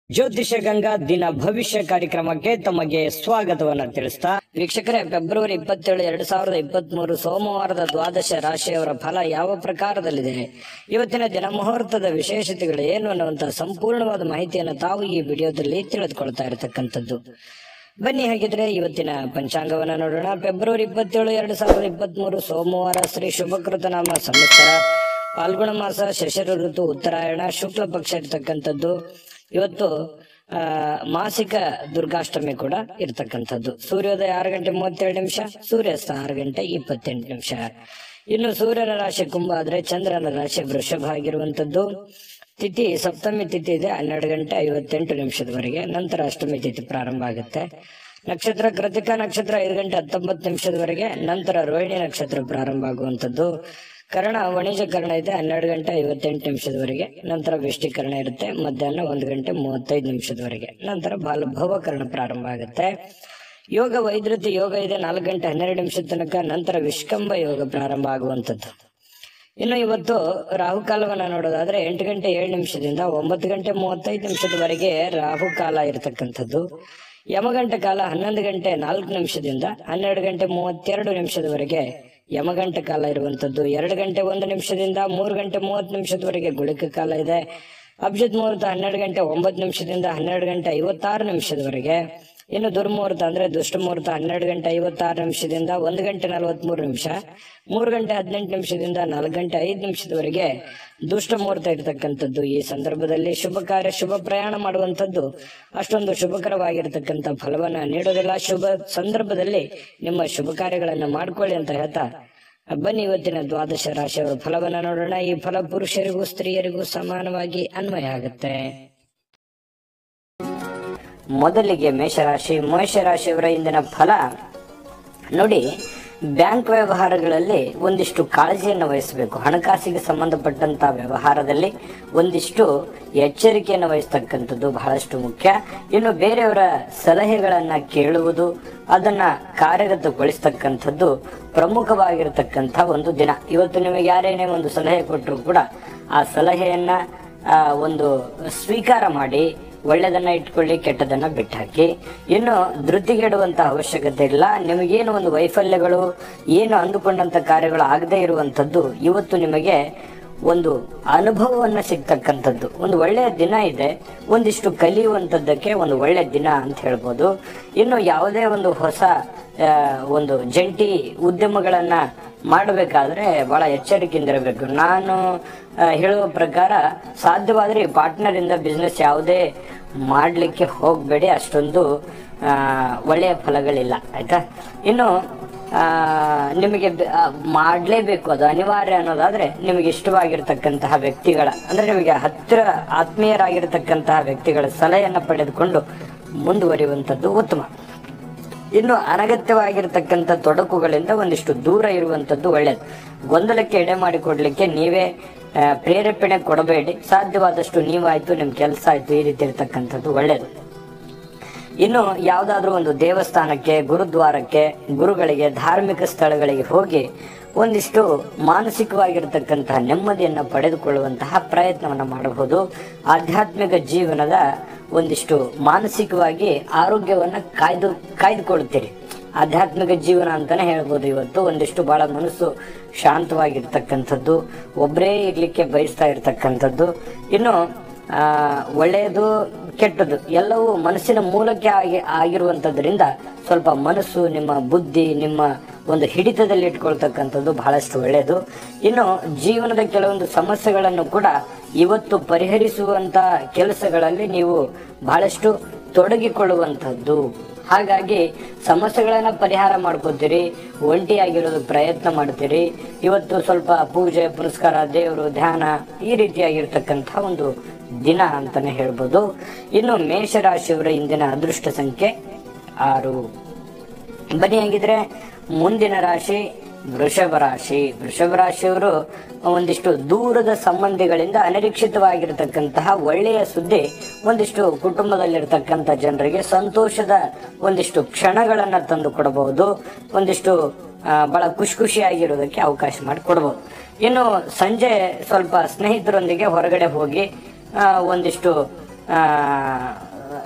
ಜ್ಯೋತಿಷ ಗಂಗಾ ದಿನ ಭವಿಷ್ಯ ಕಾರ್ಯಕ್ರಮಕ್ಕೆ ತಮಗೆ ಸ್ವಾಗತವನ್ನ ತಿಳಿಸ್ತಾ ವೀಕ್ಷಕರೇ ಫೆಬ್ರವರಿ ಇಪ್ಪತ್ತೇಳು ಎರಡ್ ಸಾವಿರದ ಇಪ್ಪತ್ತ್ ಮೂರು ಸೋಮವಾರದ ದ್ವಾದಶ ರಾಶಿಯವರ ಫಲ ಯಾವ ಪ್ರಕಾರದಲ್ಲಿದೆ ಇವತ್ತಿನ ದಿನ ಮುಹೂರ್ತದ ವಿಶೇಷತೆಗಳು ಏನು ಅನ್ನುವಂತಹ ಸಂಪೂರ್ಣವಾದ ಮಾಹಿತಿಯನ್ನು ತಾವು ಈ ವಿಡಿಯೋದಲ್ಲಿ ತಿಳಿದುಕೊಳ್ತಾ ಇರತಕ್ಕಂಥದ್ದು ಬನ್ನಿ ಹಾಗಿದ್ರೆ ಇವತ್ತಿನ ಪಂಚಾಂಗವನ್ನ ನೋಡೋಣ ಫೆಬ್ರವರಿ ಇಪ್ಪತ್ತೇಳು ಎರಡ್ ಸಾವಿರದ ಇಪ್ಪತ್ತ್ ಮೂರು ಸೋಮವಾರ ಶ್ರೀ ಶುಭಕೃತ ನಾಮ ಸಂವತ್ಸರ ಫಾಲ್ಗುಣ ಮಾಸ ಶಶರ ಋತು ಉತ್ತರಾಯಣ ಶುಕ್ಲ ಪಕ್ಷ ಇರ್ತಕ್ಕಂಥದ್ದು ಇವತ್ತು ಆ ಮಾಸಿಕ ದುರ್ಗಾಷ್ಟಮಿ ಕೂಡ ಇರ್ತಕ್ಕಂಥದ್ದು ಸೂರ್ಯೋದಯ ಆರು ಗಂಟೆ ಮೂವತ್ತೇಳು ನಿಮಿಷ ಸೂರ್ಯಾಸ್ತ ಆರು ಗಂಟೆ ಇಪ್ಪತ್ತೆಂಟು ನಿಮಿಷ ಇನ್ನು ಸೂರ್ಯನ ರಾಶಿ ಕುಂಭ ಆದ್ರೆ ಚಂದ್ರನ ರಾಶಿ ವೃಷಭ ಆಗಿರುವಂತದ್ದು ತಿಥಿ ಸಪ್ತಮಿ ತಿಥಿ ಇದೆ ಹನ್ನೆರಡು ಗಂಟೆ ಐವತ್ತೆಂಟು ನಿಮಿಷದವರೆಗೆ ನಂತರ ಅಷ್ಟಮಿ ತಿಥಿ ಪ್ರಾರಂಭ ಆಗುತ್ತೆ ನಕ್ಷತ್ರ ಕೃತಿಕಾ ನಕ್ಷತ್ರ ಐದು ಗಂಟೆ ಹತ್ತೊಂಬತ್ತು ನಿಮಿಷದವರೆಗೆ ನಂತರ ರೋಹಿಣಿ ನಕ್ಷತ್ರ ಪ್ರಾರಂಭ ಆಗುವಂಥದ್ದು ಕರ್ಣ ವಾಣಿಜ್ಯ ಕರ್ಣ ಇದೆ ಹನ್ನೆರಡು ಗಂಟೆ ಐವತ್ತೆಂಟು ನಿಮಿಷದವರೆಗೆ ನಂತರ ವ್ಯಷ್ಟಿಕರಣ ಇರುತ್ತೆ ಮಧ್ಯಾಹ್ನ ಒಂದು ಗಂಟೆ ಮೂವತ್ತೈದು ನಿಮಿಷದವರೆಗೆ ನಂತರ ಬಾಲ ಭವಕರಣ ಪ್ರಾರಂಭ ಆಗುತ್ತೆ ಯೋಗ ವೈದ್ಯತೆ ಯೋಗ ಇದೆ ನಾಲ್ಕು ಗಂಟೆ ಹನ್ನೆರಡು ನಿಮಿಷದ ತನಕ ನಂತರ ವಿಷ್ಕಂಭ ಯೋಗ ಪ್ರಾರಂಭ ಆಗುವಂಥದ್ದು ಇನ್ನು ಇವತ್ತು ರಾಹುಕಾಲವನ್ನ ನೋಡೋದಾದ್ರೆ ಎಂಟು ಗಂಟೆ ಏಳು ನಿಮಿಷದಿಂದ ಒಂಬತ್ತು ಗಂಟೆ ಮೂವತ್ತೈದು ನಿಮಿಷದವರೆಗೆ ರಾಹುಕಾಲ ಇರತಕ್ಕಂಥದ್ದು ಯಮಗಂಟ ಕಾಲ ಹನ್ನೊಂದು ಗಂಟೆ ನಾಲ್ಕು ನಿಮಿಷದಿಂದ ಹನ್ನೆರಡು ಗಂಟೆ ಮೂವತ್ತೆರಡು ನಿಮಿಷದವರೆಗೆ ಯಮಗಂಟ ಕಾಲ ಇರುವಂತದ್ದು ಎರಡು ಗಂಟೆ ಒಂದು ನಿಮಿಷದಿಂದ ಮೂರು ಗಂಟೆ ಮೂವತ್ತು ನಿಮಿಷದವರೆಗೆ ಗುಳಿಕ ಕಾಲ ಇದೆ ಅಭಿಜಿತ್ ಮುಹೂರ್ತ ಹನ್ನೆರಡು ಗಂಟೆ ಒಂಬತ್ತು ನಿಮಿಷದಿಂದ ಹನ್ನೆರಡು ಗಂಟೆ ಐವತ್ತಾರು ನಿಮಿಷದವರೆಗೆ ಇನ್ನು ದುರ್ಮುಹೂರ್ತ ಅಂದ್ರೆ ದುಷ್ಟ ಮುಹೂರ್ತ ಹನ್ನೆರಡು ಗಂಟೆ ಐವತ್ತಾರು ನಿಮಿಷದಿಂದ ಒಂದು ಗಂಟೆ ನಲವತ್ಮೂರು ನಿಮಿಷ ಮೂರು ಗಂಟೆ ಹದಿನೆಂಟು ನಿಮಿಷದಿಂದ ನಾಲ್ಕು ಗಂಟೆ ಐದು ನಿಮಿಷದವರೆಗೆ ದುಷ್ಟ ಮುಹೂರ್ತ ಇರತಕ್ಕಂಥದ್ದು ಈ ಸಂದರ್ಭದಲ್ಲಿ ಶುಭ ಕಾರ್ಯ ಶುಭ ಪ್ರಯಾಣ ಮಾಡುವಂಥದ್ದು ಅಷ್ಟೊಂದು ಶುಭಕರವಾಗಿರ್ತಕ್ಕಂಥ ಫಲವನ್ನ ನೀಡೋದಿಲ್ಲ ಶುಭ ಸಂದರ್ಭದಲ್ಲಿ ನಿಮ್ಮ ಶುಭ ಕಾರ್ಯಗಳನ್ನ ಮಾಡ್ಕೊಳ್ಳಿ ಅಂತ ಹೇಳ್ತಾ ಬನ್ನಿ ಇವತ್ತಿನ ದ್ವಾದಶ ರಾಶಿಯವರ ಫಲವನ್ನ ನೋಡೋಣ ಈ ಫಲ ಪುರುಷರಿಗೂ ಸ್ತ್ರೀಯರಿಗೂ ಸಮಾನವಾಗಿ ಅನ್ವಯ ಆಗುತ್ತೆ ಮೊದಲಿಗೆ ಮೇಷರಾಶಿ ಮೇಷರಾಶಿಯವರ ಇಂದಿನ ಫಲ ನೋಡಿ ಬ್ಯಾಂಕ್ ವ್ಯವಹಾರಗಳಲ್ಲಿ ಒಂದಿಷ್ಟು ಕಾಳಜಿಯನ್ನು ವಹಿಸಬೇಕು ಹಣಕಾಸಿಗೆ ಸಂಬಂಧಪಟ್ಟಂತ ವ್ಯವಹಾರದಲ್ಲಿ ಒಂದಿಷ್ಟು ಎಚ್ಚರಿಕೆಯನ್ನು ವಹಿಸ್ತಕ್ಕಂಥದ್ದು ಬಹಳಷ್ಟು ಮುಖ್ಯ ಇನ್ನು ಬೇರೆಯವರ ಸಲಹೆಗಳನ್ನ ಕೇಳುವುದು ಅದನ್ನ ಕಾರ್ಯಗತಗೊಳಿಸ್ತಕ್ಕಂಥದ್ದು ಪ್ರಮುಖವಾಗಿರತಕ್ಕಂಥ ಒಂದು ದಿನ ಇವತ್ತು ನಿಮಗೆ ಯಾರೇನೇ ಒಂದು ಸಲಹೆ ಕೊಟ್ಟರು ಕೂಡ ಆ ಸಲಹೆಯನ್ನ ಆ, ಒಂದು ಸ್ವೀಕಾರ ಮಾಡಿ ಒಳ್ಳೆದನ್ನ ಇಟ್ಕೊಳ್ಳಿ ಕೆಟ್ಟದನ್ನ ಬಿಟ್ಟಾಕಿ ಇನ್ನು ಧೃತಿಗೆಡುವಂತ ಅವಶ್ಯಕತೆ ಇಲ್ಲ ನಿಮಗೇನು ಒಂದು ವೈಫಲ್ಯಗಳು ಏನು ಅಂದುಕೊಂಡಂತ ಕಾರ್ಯಗಳು ಆಗದೆ ಇರುವಂತದ್ದು ಇವತ್ತು ನಿಮಗೆ ಒಂದು ಅನುಭವವನ್ನ ಸಿಗ್ತಕ್ಕಂಥದ್ದು ಒಂದು ಒಳ್ಳೆಯ ದಿನ ಇದೆ ಒಂದಿಷ್ಟು ಕಲಿಯುವಂಥದ್ದಕ್ಕೆ ಒಂದು ಒಳ್ಳೆಯ ದಿನ ಅಂತ ಹೇಳ್ಬೋದು ಇನ್ನು ಯಾವುದೇ ಒಂದು ಹೊಸ ಆ, ಒಂದು ಜಂಟಿ ಉದ್ಯಮಗಳನ್ನ ಮಾಡಬೇಕಾದ್ರೆ ಬಹಳ ಎಚ್ಚರಿಕೆಯಿಂದ ಇರಬೇಕು ನಾನು ಆ, ಹೇಳುವ ಪ್ರಕಾರ ಸಾಧ್ಯವಾದ್ರೆ ಪಾರ್ಟ್ನರ್ ಇಂದ ಬಿಸ್ನೆಸ್ ಯಾವುದೇ ಮಾಡಲಿಕ್ಕೆ ಹೋಗಬೇಡಿ ಅಷ್ಟೊಂದು ಆ, ಒಳ್ಳೆಯ ಫಲಗಳಿಲ್ಲ ಆಯ್ತಾ ಇನ್ನು ಆ, ನಿಮಗೆ ಬೆ- ಆ, ಮಾಡ್ಲೇಬೇಕು ಅದು ಅನಿವಾರ್ಯ ಅನ್ನೋದಾದ್ರೆ ನಿಮಗೆ ಇಷ್ಟವಾಗಿರ್ತಕ್ಕಂತಹ ವ್ಯಕ್ತಿಗಳ ಅಂದ್ರೆ ನಿಮಗೆ ಹತ್ತಿರ ಆತ್ಮೀಯರಾಗಿರ್ತಕ್ಕಂತಹ ವ್ಯಕ್ತಿಗಳ ಸಲಹೆಯನ್ನ ಪಡೆದುಕೊಂಡು ಮುಂದುವರಿಯುವಂಥದ್ದು ಉತ್ತಮ ಇನ್ನು ಅನಗತ್ಯವಾಗಿರ್ತಕ್ಕಂಥ ತೊಡಕುಗಳಿಂದ ಒಂದಿಷ್ಟು ದೂರ ಇರುವಂತದ್ದು ಒಳ್ಳೆಯದು ಗೊಂದಲಕ್ಕೆ ಎಡೆ ಮಾಡಿಕೊಡ್ಲಿಕ್ಕೆ ನೀವೇ ಆ, ಪ್ರೇರೇಪಣೆ ಕೊಡಬೇಡಿ ಸಾಧ್ಯವಾದಷ್ಟು ನೀವಾಯ್ತು ನಿಮ್ ಕೆಲಸ ಆಯ್ತು ಈ ರೀತಿ ಇರ್ತಕ್ಕಂಥದ್ದು ಒಳ್ಳೆಯದು ಇನ್ನು ಯಾವುದಾದ್ರೂ ಒಂದು ದೇವಸ್ಥಾನಕ್ಕೆ ಗುರುದ್ವಾರಕ್ಕೆ ಗುರುಗಳಿಗೆ ಧಾರ್ಮಿಕ ಸ್ಥಳಗಳಿಗೆ ಹೋಗಿ ಒಂದಿಷ್ಟು ಮಾನಸಿಕವಾಗಿರ್ತಕ್ಕಂತಹ ನೆಮ್ಮದಿಯನ್ನು ಪಡೆದುಕೊಳ್ಳುವಂತಹ ಪ್ರಯತ್ನವನ್ನು ಮಾಡಬಹುದು ಆಧ್ಯಾತ್ಮಿಕ ಜೀವನದ ಒಂದಿಷ್ಟು ಮಾನಸಿಕವಾಗಿ ಆರೋಗ್ಯವನ್ನ ಕಾಯ್ದು ಕಾಯ್ದುಕೊಳ್ಳುತ್ತೀರಿ ಆಧ್ಯಾತ್ಮಿಕ ಜೀವನ ಅಂತಾನೆ ಹೇಳ್ಬೋದು ಇವತ್ತು ಒಂದಿಷ್ಟು ಬಹಳ ಮನಸ್ಸು ಶಾಂತವಾಗಿರ್ತಕ್ಕಂಥದ್ದು ಒಬ್ಬರೇ ಇರ್ಲಿಕ್ಕೆ ಬಯಸ್ತಾ ಇರ್ತಕ್ಕಂಥದ್ದು ಇನ್ನು ಆ ಒಳ್ಳೆಯದು ಕೆಟ್ಟದ್ದು ಎಲ್ಲವೂ ಮನಸ್ಸಿನ ಮೂಲಕ್ಕೆ ಆಗಿ ಆಗಿರುವಂತದ್ರಿಂದ ಸ್ವಲ್ಪ ಮನಸ್ಸು ನಿಮ್ಮ ಬುದ್ಧಿ ನಿಮ್ಮ ಒಂದು ಹಿಡಿತದಲ್ಲಿ ಇಟ್ಕೊಳ್ತಕ್ಕಂಥದ್ದು ಬಹಳಷ್ಟು ಒಳ್ಳೆಯದು ಇನ್ನು ಜೀವನದ ಕೆಲವೊಂದು ಸಮಸ್ಯೆಗಳನ್ನು ಕೂಡ ಇವತ್ತು ಪರಿಹರಿಸುವಂತ ಕೆಲಸಗಳಲ್ಲಿ ನೀವು ಬಹಳಷ್ಟು ತೊಡಗಿಕೊಳ್ಳುವಂಥದ್ದು ಹಾಗಾಗಿ ಸಮಸ್ಯೆಗಳನ್ನ ಪರಿಹಾರ ಮಾಡ್ಕೋತೀರಿ ಒಂಟಿಯಾಗಿರೋದು ಪ್ರಯತ್ನ ಮಾಡ್ತೀರಿ ಇವತ್ತು ಸ್ವಲ್ಪ ಪೂಜೆ ಪುರಸ್ಕಾರ ದೇವರು ಧ್ಯಾನ ಈ ರೀತಿಯಾಗಿರ್ತಕ್ಕಂಥ ಒಂದು ದಿನ ಅಂತಾನೆ ಹೇಳ್ಬೋದು ಇನ್ನು ಮೇಷರಾಶಿಯವರ ಇಂದಿನ ಅದೃಷ್ಟ ಸಂಖ್ಯೆ ಆರು ಬನ್ನಿ ಹಾಗಿದ್ರೆ ಮುಂದಿನ ರಾಶಿ ವೃಷಭ ರಾಶಿ ವೃಷಭ ರಾಶಿಯವರು ಒಂದಿಷ್ಟು ದೂರದ ಸಂಬಂಧಿಗಳಿಂದ ಅನಿರೀಕ್ಷಿತವಾಗಿರತಕ್ಕಂತಹ ಒಳ್ಳೆಯ ಸುದ್ದಿ ಒಂದಿಷ್ಟು ಕುಟುಂಬದಲ್ಲಿರ್ತಕ್ಕಂಥ ಜನರಿಗೆ ಸಂತೋಷದ ಒಂದಿಷ್ಟು ಕ್ಷಣಗಳನ್ನ ತಂದು ಕೊಡಬಹುದು ಒಂದಿಷ್ಟು ಆ, ಬಹಳ ಖುಷಿ ಖುಷಿಯಾಗಿರೋದಕ್ಕೆ ಅವಕಾಶ ಮಾಡಿಕೊಡ್ಬೋದು ಇನ್ನು ಸಂಜೆ ಸ್ವಲ್ಪ ಸ್ನೇಹಿತರೊಂದಿಗೆ ಹೊರಗಡೆ ಹೋಗಿ ಆ, ಒಂದಿಷ್ಟು ಆ,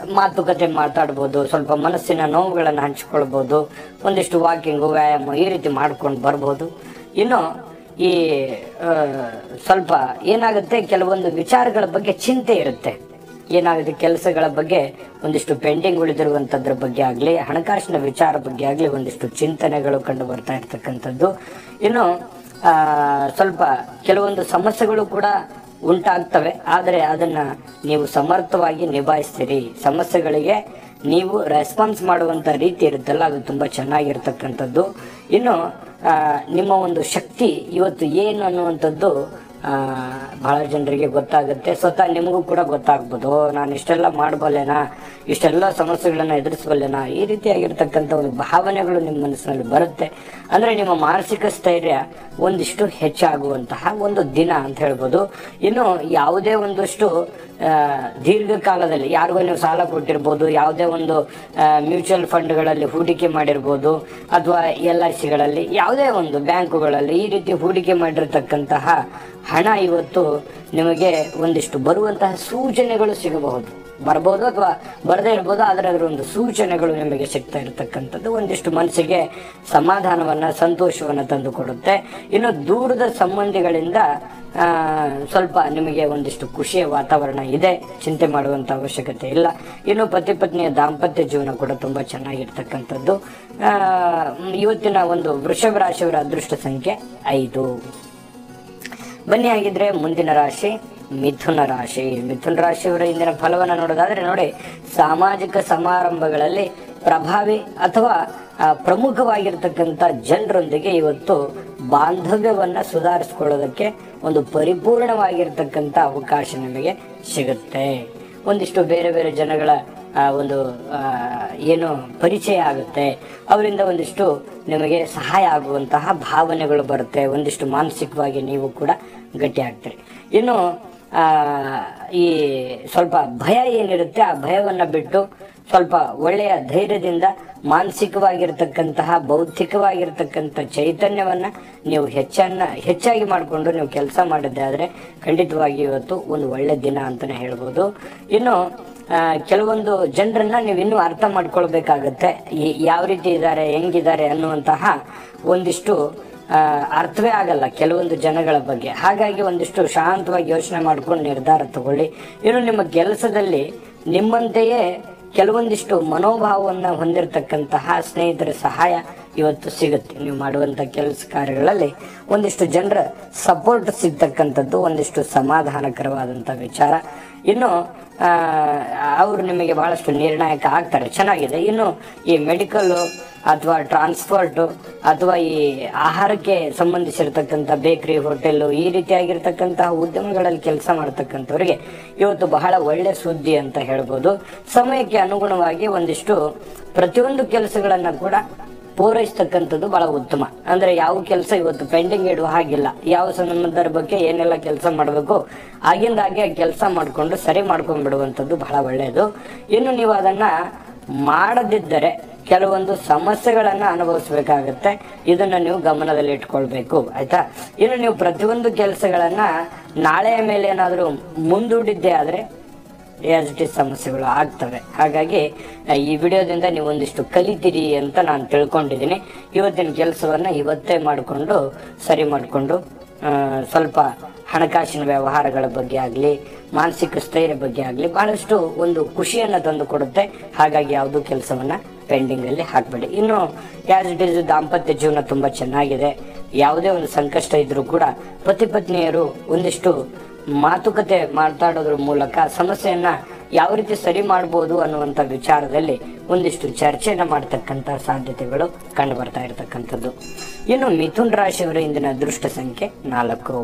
ಮಾತುಕತೆ ಮಾತಾಡ್ಬೋದು ಸ್ವಲ್ಪ ಮನಸ್ಸಿನ ನೋವುಗಳನ್ನು ಹಂಚಿಕೊಳ್ಬೋದು ಒಂದಿಷ್ಟು ವಾಕಿಂಗು ವ್ಯಾಯಾಮ ಈ ರೀತಿ ಮಾಡ್ಕೊಂಡು ಬರ್ಬೋದು ಇನ್ನು ಈ ಆ, ಸ್ವಲ್ಪ ಏನಾಗುತ್ತೆ ಕೆಲವೊಂದು ವಿಚಾರಗಳ ಬಗ್ಗೆ ಚಿಂತೆ ಇರುತ್ತೆ ಏನಾಗುತ್ತೆ ಕೆಲಸಗಳ ಬಗ್ಗೆ ಒಂದಿಷ್ಟು ಪೆಂಡಿಂಗ್ ಉಳಿದಿರುವಂಥದ್ರ ಬಗ್ಗೆ ಆಗಲಿ ಹಣಕಾಸಿನ ವಿಚಾರ ಬಗ್ಗೆ ಆಗಲಿ ಒಂದಿಷ್ಟು ಚಿಂತನೆಗಳು ಕಂಡು ಬರ್ತಾ ಇರ್ತಕ್ಕಂಥದ್ದು ಇನ್ನು ಆ, ಸ್ವಲ್ಪ ಕೆಲವೊಂದು ಸಮಸ್ಯೆಗಳು ಕೂಡ ಉಂಟಾಗ್ತವೆ ಆದರೆ ಅದನ್ನ ನೀವು ಸಮರ್ಥವಾಗಿ ನಿಭಾಯಿಸ್ತೀರಿ ಸಮಸ್ಯೆಗಳಿಗೆ ನೀವು ರೆಸ್ಪಾನ್ಸ್ ಮಾಡುವಂತ ರೀತಿ ಇರುತ್ತಲ್ಲ ಅದು ತುಂಬಾ ಚೆನ್ನಾಗಿರ್ತಕ್ಕಂಥದ್ದು ಇನ್ನು ಆ, ನಿಮ್ಮ ಒಂದು ಶಕ್ತಿ ಇವತ್ತು ಏನು ಅನ್ನುವಂಥದ್ದು ಆ, ಬಹಳ ಜನರಿಗೆ ಗೊತ್ತಾಗುತ್ತೆ ಸ್ವತಃ ನಿಮಗೂ ಕೂಡ ಗೊತ್ತಾಗ್ಬೋದು ಓ, ನಾನು ಇಷ್ಟೆಲ್ಲ ಮಾಡಬಲ್ಲೆನಾ ಇಷ್ಟೆಲ್ಲ ಸಮಸ್ಯೆಗಳನ್ನ ಎದುರಿಸಬಲ್ಲೆನಾ ಈ ರೀತಿಯಾಗಿರ್ತಕ್ಕಂಥ ಒಂದು ಭಾವನೆಗಳು ನಿಮ್ಮ ಮನಸ್ಸಿನಲ್ಲಿ ಬರುತ್ತೆ ಅಂದ್ರೆ ನಿಮ್ಮ ಮಾನಸಿಕ ಸ್ಥೈರ್ಯ ಒಂದಿಷ್ಟು ಹೆಚ್ಚಾಗುವಂತಹ ಒಂದು ದಿನ ಅಂತ ಹೇಳ್ಬೋದು ಇನ್ನು ಯಾವುದೇ ಒಂದಷ್ಟು ಆ, ದೀರ್ಘಕಾಲದಲ್ಲಿ ಯಾರಿಗೋ ನೀವು ಸಾಲ ಕೊಟ್ಟಿರ್ಬೋದು ಯಾವುದೇ ಒಂದು ಮ್ಯೂಚುವಲ್ ಫಂಡ್ಗಳಲ್ಲಿ ಹೂಡಿಕೆ ಮಾಡಿರ್ಬೋದು ಅಥವಾ ಎಲ್ ಐ ಸಿಗಳಲ್ಲಿ ಯಾವುದೇ ಒಂದು ಬ್ಯಾಂಕುಗಳಲ್ಲಿ ಈ ರೀತಿ ಹೂಡಿಕೆ ಮಾಡಿರ್ತಕ್ಕಂತಹ ಹಣ ಇವತ್ತು ನಿಮಗೆ ಒಂದಿಷ್ಟು ಬರುವಂತಹ ಸೂಚನೆಗಳು ಸಿಗಬಹುದು ಬರ್ಬೋದು ಅಥವಾ ಬರದೇ ಇರ್ಬೋದು ಆದರೆ ಅದರ ಒಂದು ಸೂಚನೆಗಳು ನಿಮಗೆ ಸಿಗ್ತಾ ಇರತಕ್ಕಂಥದ್ದು ಒಂದಿಷ್ಟು ಮನಸ್ಸಿಗೆ ಸಮಾಧಾನವನ್ನ ಸಂತೋಷವನ್ನ ತಂದು ಕೊಡುತ್ತೆ ಇನ್ನು ದೂರದ ಸಂಬಂಧಿಗಳಿಂದ ಆ, ಸ್ವಲ್ಪ ನಿಮಗೆ ಒಂದಿಷ್ಟು ಖುಷಿಯ ವಾತಾವರಣ ಇದೆ ಚಿಂತೆ ಮಾಡುವಂತ ಅವಶ್ಯಕತೆ ಇಲ್ಲ ಇನ್ನು ಪತಿ ಪತ್ನಿಯ ದಾಂಪತ್ಯ ಜೀವನ ಕೂಡ ತುಂಬಾ ಚೆನ್ನಾಗಿರ್ತಕ್ಕಂಥದ್ದು ಆ, ಇವತ್ತಿನ ಒಂದು ವೃಷಭ ರಾಶಿಯವರ ಅದೃಷ್ಟ ಸಂಖ್ಯೆ ಐದು ಬನ್ನಿ ಹಾಗಿದ್ರೆ ಮುಂದಿನ ರಾಶಿ ಮಿಥುನ ರಾಶಿ ಮಿಥುನ ರಾಶಿಯವರ ಇಂದಿನ ಫಲವನ್ನು ನೋಡೋದಾದ್ರೆ ನೋಡಿ ಸಾಮಾಜಿಕ ಸಮಾರಂಭಗಳಲ್ಲಿ ಪ್ರಭಾವಿ ಅಥವಾ ಆ, ಪ್ರಮುಖವಾಗಿರ್ತಕ್ಕಂಥ ಜನರೊಂದಿಗೆ ಇವತ್ತು ಬಾಂಧವ್ಯವನ್ನ ಸುಧಾರಿಸ್ಕೊಳ್ಳೋದಕ್ಕೆ ಒಂದು ಪರಿಪೂರ್ಣವಾಗಿರ್ತಕ್ಕಂಥ ಅವಕಾಶ ನಿಮಗೆ ಸಿಗುತ್ತೆ ಒಂದಿಷ್ಟು ಬೇರೆ ಬೇರೆ ಜನಗಳ ಆ, ಒಂದು ಆ, ಏನು ಪರಿಚಯ ಆಗುತ್ತೆ ಅವರಿಂದ ಒಂದಿಷ್ಟು ನಿಮಗೆ ಸಹಾಯ ಆಗುವಂತಹ ಭಾವನೆಗಳು ಬರುತ್ತೆ ಒಂದಿಷ್ಟು ಮಾನಸಿಕವಾಗಿ ನೀವು ಕೂಡ ಗಟ್ಟಿ ಆಗ್ತೀರಿ ಇನ್ನು ಆ, ಈ ಸ್ವಲ್ಪ ಭಯ ಏನಿರುತ್ತೆ ಆ ಭಯವನ್ನ ಬಿಟ್ಟು ಸ್ವಲ್ಪ ಒಳ್ಳೆಯ ಧೈರ್ಯದಿಂದ ಮಾನಸಿಕವಾಗಿರ್ತಕ್ಕಂತಹ ಬೌದ್ಧಿಕವಾಗಿರ್ತಕ್ಕಂಥ ಚೈತನ್ಯವನ್ನ ನೀವು ಹೆಚ್ಚನ್ನ ಹೆಚ್ಚಾಗಿ ಮಾಡಿಕೊಂಡು ನೀವು ಕೆಲಸ ಮಾಡಿದ್ದೆ ಆದ್ರೆ ಖಂಡಿತವಾಗಿ ಇವತ್ತು ಒಂದು ಒಳ್ಳೆ ದಿನ ಅಂತಾನೆ ಹೇಳ್ಬೋದು ಇನ್ನು ಆ, ಕೆಲವೊಂದು ಜನರನ್ನ ನೀವು ಇನ್ನೂ ಅರ್ಥ ಮಾಡ್ಕೊಳ್ಬೇಕಾಗತ್ತೆ ಈ- ಯಾವ ರೀತಿ ಇದ್ದಾರೆ ಹೆಂಗಿದ್ದಾರೆ ಅನ್ನುವಂತಹ ಒಂದಿಷ್ಟು ಆ, ಅರ್ಥವೇ ಆಗಲ್ಲ ಕೆಲವೊಂದು ಜನಗಳ ಬಗ್ಗೆ ಹಾಗಾಗಿ ಒಂದಿಷ್ಟು ಶಾಂತವಾಗಿ ಯೋಚನೆ ಮಾಡ್ಕೊಂಡು ನಿರ್ಧಾರ ತಗೊಳ್ಳಿ ಇನ್ನು ನಿಮ್ಮ ಕೆಲಸದಲ್ಲಿ ನಿಮ್ಮಂತೆಯೇ ಕೆಲವೊಂದಿಷ್ಟು ಮನೋಭಾವವನ್ನು ಹೊಂದಿರತಕ್ಕಂತಹ ಸ್ನೇಹಿತರ ಸಹಾಯ ಇವತ್ತು ಸಿಗುತ್ತೆ ನೀವು ಮಾಡುವಂತ ಕೆಲಸ ಕಾರ್ಯಗಳಲ್ಲಿ ಒಂದಿಷ್ಟು ಜನರ ಸಪೋರ್ಟ್ ಸಿಗ್ತಕ್ಕಂಥದ್ದು ಒಂದಿಷ್ಟು ಸಮಾಧಾನಕರವಾದಂಥ ವಿಚಾರ ಇನ್ನು ಆ, ಅವರು ನಿಮಗೆ ಬಹಳಷ್ಟು ನಿರ್ಣಾಯಕ ಆಗ್ತಾರೆ ಚೆನ್ನಾಗಿದೆ ಇನ್ನು ಈ ಮೆಡಿಕಲ್ ಅಥವಾ ಟ್ರಾನ್ಸ್ಪೋರ್ಟ್ ಅಥವಾ ಈ ಆಹಾರಕ್ಕೆ ಸಂಬಂಧಿಸಿರ್ತಕ್ಕಂಥ ಬೇಕರಿ ಹೋಟೆಲ್ ಈ ರೀತಿಯಾಗಿರ್ತಕ್ಕಂತಹ ಉದ್ಯಮಗಳಲ್ಲಿ ಕೆಲಸ ಮಾಡತಕ್ಕಂಥವ್ರಿಗೆ ಇವತ್ತು ಬಹಳ ಒಳ್ಳೆ ಸುದ್ದಿ ಅಂತ ಹೇಳ್ಬೋದು ಸಮಯಕ್ಕೆ ಅನುಗುಣವಾಗಿ ಒಂದಿಷ್ಟು ಪ್ರತಿಯೊಂದು ಕೆಲಸಗಳನ್ನ ಕೂಡ ಪೂರೈಸ್ತಕ್ಕಂಥದ್ದು ಬಹಳ ಉತ್ತಮ ಅಂದ್ರೆ ಯಾವ ಕೆಲಸ ಇವತ್ತು ಪೆಂಡಿಂಗ್ ಇಡುವ ಹಾಗಿಲ್ಲ ಯಾವ ಸಂಬಂಧರ ಬಗ್ಗೆ ಏನೆಲ್ಲ ಕೆಲಸ ಮಾಡಬೇಕು ಆಗಿಂದಾಗೆ ಕೆಲಸ ಮಾಡಿಕೊಂಡು ಸರಿ ಮಾಡ್ಕೊಂಡ್ ಬಿಡುವಂಥದ್ದು ಬಹಳ ಒಳ್ಳೆಯದು ಇನ್ನು ನೀವು ಅದನ್ನ ಮಾಡದಿದ್ದರೆ ಕೆಲವೊಂದು ಸಮಸ್ಯೆಗಳನ್ನ ಅನುಭವಿಸ್ಬೇಕಾಗತ್ತೆ ಇದನ್ನ ನೀವು ಗಮನದಲ್ಲಿ ಇಟ್ಕೊಳ್ಬೇಕು ಆಯ್ತಾ ಇನ್ನು ನೀವು ಪ್ರತಿಯೊಂದು ಕೆಲಸಗಳನ್ನ ನಾಳೆಯ ಮೇಲೆ ಏನಾದರೂ ಮುಂದೂಡಿದ್ದೇ ಆದ್ರೆ ಎಸ್ ಟಿ ಸಮಸ್ಯೆಗಳು ಆಗ್ತವೆ ಹಾಗಾಗಿ ಆ, ಈ ವಿಡಿಯೋದಿಂದ ನೀವು ಒಂದಿಷ್ಟು ಕಲಿತೀರಿ ಅಂತ ನಾನು ತಿಳ್ಕೊಂಡಿದ್ದೀನಿ ಇವತ್ತಿನ ಕೆಲಸವನ್ನ ಇವತ್ತೇ ಮಾಡಿಕೊಂಡು ಸರಿ ಮಾಡಿಕೊಂಡು ಸ್ವಲ್ಪ ಹಣಕಾಸಿನ ವ್ಯವಹಾರಗಳ ಬಗ್ಗೆ ಆಗಲಿ ಮಾನಸಿಕ ಸ್ಥೈರ್ಯ ಬಗ್ಗೆ ಆಗಲಿ ಬಹಳಷ್ಟು ಒಂದು ಖುಷಿಯನ್ನು ತಂದು ಕೊಡುತ್ತೆ ಹಾಗಾಗಿ ಯಾವುದೂ ಕೆಲಸವನ್ನ ಪೆಂಡಿಂಗ್ ಅಲ್ಲಿ ಹಾಕಬೇಡಿ ಇನ್ನು ಯಾಸ್ ಇಟ್ ಇಸ್ ದಾಂಪತ್ಯ ಜೀವನ ತುಂಬಾ ಚೆನ್ನಾಗಿದೆ ಯಾವುದೇ ಒಂದು ಸಂಕಷ್ಟ ಇದ್ರೂ ಕೂಡ ಪತಿ ಪತ್ನಿಯರು ಒಂದಿಷ್ಟು ಮಾತುಕತೆ ಮಾತಾಡೋದ್ರ ಮೂಲಕ ಸಮಸ್ಯೆಯನ್ನ ಯಾವ ರೀತಿ ಸರಿ ಮಾಡಬಹುದು ಅನ್ನುವಂತ ವಿಚಾರದಲ್ಲಿ ಒಂದಿಷ್ಟು ಚರ್ಚೆನ ಮಾಡತಕ್ಕಂತ ಸಾಧ್ಯತೆಗಳು ಕಂಡು ಬರ್ತಾ ಇರತಕ್ಕಂಥದ್ದು ಇನ್ನು ಮಿಥುನ್ ರಾಶಿಯವರ ಇಂದಿನ ಅದೃಷ್ಟ ಸಂಖ್ಯೆ ನಾಲ್ಕು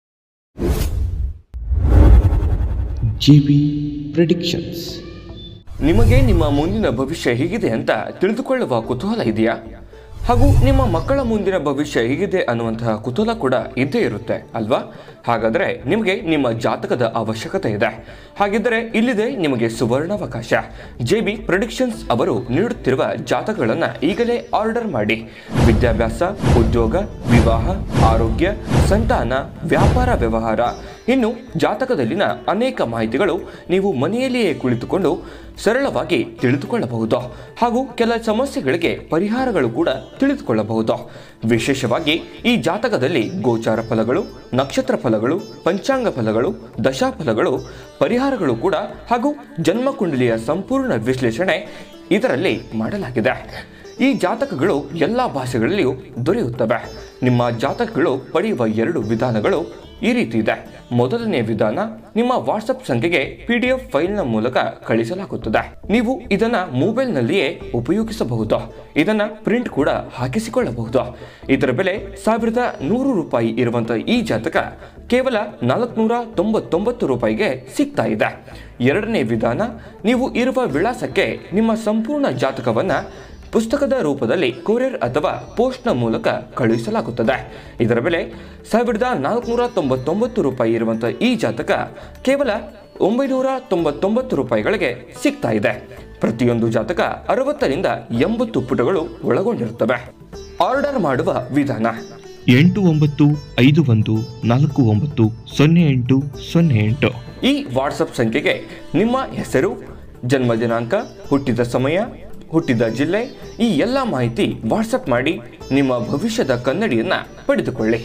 GB Predictions ನಿಮಗೆ ನಿಮ್ಮ ಮುಂದಿನ ಭವಿಷ್ಯ ಹೇಗಿದೆ ಅಂತ ತಿಳಿದುಕೊಳ್ಳುವ ಕುತೂಹಲ ಇದೆಯಾ ಹಾಗೂ ನಿಮ್ಮ ಮಕ್ಕಳ ಮುಂದಿನ ಭವಿಷ್ಯ ಹೇಗಿದೆ ಅನ್ನುವಂತಹ ಕುತೂಹಲ ಕೂಡ ಇದ್ದೇ ಇರುತ್ತೆ ಅಲ್ವಾ ಹಾಗಾದರೆ ನಿಮಗೆ ನಿಮ್ಮ ಜಾತಕದ ಅವಶ್ಯಕತೆ ಇದೆ ಹಾಗಿದ್ದರೆ ಇಲ್ಲಿದೆ ನಿಮಗೆ ಸುವರ್ಣಾವಕಾಶ ಜೆ ಬಿ ಪ್ರೊಡಿಕ್ಷನ್ಸ್ ಅವರು ನೀಡುತ್ತಿರುವ ಜಾತಕಗಳನ್ನು ಈಗಲೇ ಆರ್ಡರ್ ಮಾಡಿ ವಿದ್ಯಾಭ್ಯಾಸ ಉದ್ಯೋಗ ವಿವಾಹ ಆರೋಗ್ಯ ಸಂತಾನ ವ್ಯಾಪಾರ ವ್ಯವಹಾರ ಇನ್ನು ಜಾತಕದಲ್ಲಿನ ಅನೇಕ ಮಾಹಿತಿಗಳು ನೀವು ಮನೆಯಲ್ಲಿಯೇ ಕುಳಿತುಕೊಂಡು ಸರಳವಾಗಿ ತಿಳಿದುಕೊಳ್ಳಬಹುದು ಹಾಗೂ ಕೆಲ ಸಮಸ್ಯೆಗಳಿಗೆ ಪರಿಹಾರಗಳು ಕೂಡ ತಿಳಿದುಕೊಳ್ಳಬಹುದು ವಿಶೇಷವಾಗಿ ಈ ಜಾತಕದಲ್ಲಿ ಗೋಚಾರ ಫಲಗಳು ನಕ್ಷತ್ರ ಫಲಗಳು ಪಂಚಾಂಗ ಫಲಗಳು ದಶಾಫಲಗಳು ಪರಿಹಾರಗಳು ಕೂಡ ಹಾಗೂ ಜನ್ಮಕುಂಡಲಿಯ ಸಂಪೂರ್ಣ ವಿಶ್ಲೇಷಣೆ ಇದರಲ್ಲಿ ಮಾಡಲಾಗಿದೆ ಈ ಜಾತಕಗಳು ಎಲ್ಲ ಭಾಷೆಗಳಲ್ಲಿಯೂ ದೊರೆಯುತ್ತವೆ ನಿಮ್ಮ ಜಾತಕಗಳು ಪಡೆಯುವ ಎರಡು ವಿಧಾನಗಳು ಈ ರೀತಿ ಇದೆ ಮೊದಲನೇ ವಿಧಾನ ನಿಮ್ಮ ವಾಟ್ಸಪ್ ಸಂಖ್ಯೆಗೆ ಪಿ ಡಿ ಎಫ್ ಫೈಲ್ನ ಮೂಲಕ ಕಳಿಸಲಾಗುತ್ತದೆ ನೀವು ಇದನ್ನ ಮೊಬೈಲ್ನಲ್ಲಿಯೇ ಉಪಯೋಗಿಸಬಹುದು ಇದನ್ನ ಪ್ರಿಂಟ್ ಕೂಡ ಹಾಕಿಸಿಕೊಳ್ಳಬಹುದು ಇದರ ಬೆಲೆ ಸಾವಿರದ ನೂರು ರೂಪಾಯಿ ಇರುವಂತಹ ಈ ಜಾತಕ ಕೇವಲ ನಾಲ್ಕುನೂರ ತೊಂಬತ್ತೊಂಬತ್ತು ರೂಪಾಯಿಗೆ ಸಿಗ್ತಾ ಇದೆ ಎರಡನೇ ವಿಧಾನ ನೀವು ಇರುವ ವಿಳಾಸಕ್ಕೆ ನಿಮ್ಮ ಸಂಪೂರ್ಣ ಜಾತಕವನ್ನ ಪುಸ್ತಕದ ರೂಪದಲ್ಲಿ ಕೊರಿಯರ್ ಅಥವಾ ಪೋಸ್ಟ್ನ ಮೂಲಕ ಕಳುಹಿಸಲಾಗುತ್ತದೆ ಇದರ ಬೆಲೆ ಸಾವಿರದ ನಾಲ್ಕುನೂರ ತೊಂಬತ್ತೊಂಬತ್ತು ರೂಪಾಯಿ ಇರುವಂತಹ ಈ ಜಾತಕ ಕೇವಲ ಒಂಬೈನೂರ ತೊಂಬತ್ತೊಂಬತ್ತು ರೂಪಾಯಿಗಳಿಗೆ ಸಿಗ್ತಾ ಇದೆ ಪ್ರತಿಯೊಂದು ಜಾತಕ ಅರವತ್ತರಿಂದ ಎಂಬತ್ತು ಪುಟಗಳು ಒಳಗೊಂಡಿರುತ್ತವೆ ಆರ್ಡರ್ ಮಾಡುವ ವಿಧಾನ ಎಂಟು ಒಂಬತ್ತು ಐದು ಒಂದು ನಾಲ್ಕು ಒಂಬತ್ತು ಸೊನ್ನೆ ಎಂಟು ಸೊನ್ನೆ ಎಂಟು ಈ ವಾಟ್ಸಪ್ ಸಂಖ್ಯೆಗೆ ನಿಮ್ಮ ಹೆಸರು ಜನ್ಮ ದಿನಾಂಕ ಹುಟ್ಟಿದ ಸಮಯ ಹುಟ್ಟಿದ ಜಿಲ್ಲೆ ಈ ಎಲ್ಲ ಮಾಹಿತಿ ವಾಟ್ಸಪ್ ಮಾಡಿ ನಿಮ್ಮ ಭವಿಷ್ಯದ ಕನ್ನಡಿಯನ್ನ ಪಡೆದುಕೊಳ್ಳಿ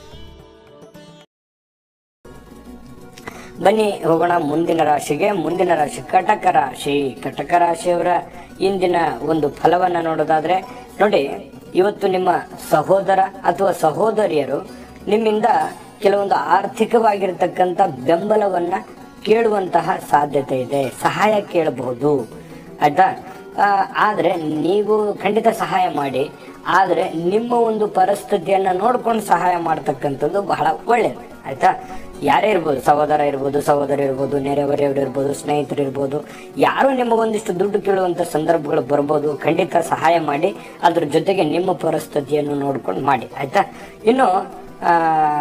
ಬನ್ನಿ ಹೋಗೋಣ ಮುಂದಿನ ರಾಶಿಗೆ ಮುಂದಿನ ರಾಶಿ ಕಟಕ ರಾಶಿ ಕಟಕ ರಾಶಿಯವರ ಇಂದಿನ ಒಂದು ಫಲವನ್ನ ನೋಡೋದಾದ್ರೆ ನೋಡಿ ಇವತ್ತು ನಿಮ್ಮ ಸಹೋದರ ಅಥವಾ ಸಹೋದರಿಯರು ನಿಮ್ಮಿಂದ ಕೆಲವೊಂದು ಆರ್ಥಿಕವಾಗಿರ್ತಕ್ಕಂಥ ಬೆಂಬಲವನ್ನ ಕೇಳುವಂತಹ ಸಾಧ್ಯತೆ ಇದೆ ಸಹಾಯ ಕೇಳಬಹುದು ಆಯ್ತಾ ಆ, ಆದ್ರೆ ನೀವು ಖಂಡಿತ ಸಹಾಯ ಮಾಡಿ ಆದ್ರೆ ನಿಮ್ಮ ಒಂದು ಪರಿಸ್ಥಿತಿಯನ್ನ ನೋಡ್ಕೊಂಡು ಸಹಾಯ ಮಾಡ್ತಕ್ಕಂಥದ್ದು ಬಹಳ ಒಳ್ಳೇದು ಆಯ್ತಾ ಯಾರೇ ಇರ್ಬೋದು ಸಹೋದರ ಇರ್ಬೋದು ಸಹೋದರಿ ಇರ್ಬೋದು ನೆರೆಹೊರೆಯವರು ಇರ್ಬೋದು ಸ್ನೇಹಿತರು ಇರ್ಬೋದು ಯಾರು ನಿಮಗೊಂದಿಷ್ಟು ದುಡ್ಡು ಕೇಳುವಂತ ಸಂದರ್ಭಗಳು ಬರ್ಬೋದು ಖಂಡಿತ ಸಹಾಯ ಮಾಡಿ ಅದ್ರ ಜೊತೆಗೆ ನಿಮ್ಮ ಪರಿಸ್ಥಿತಿಯನ್ನು ನೋಡ್ಕೊಂಡು ಮಾಡಿ ಆಯ್ತಾ ಇನ್ನು ಆ,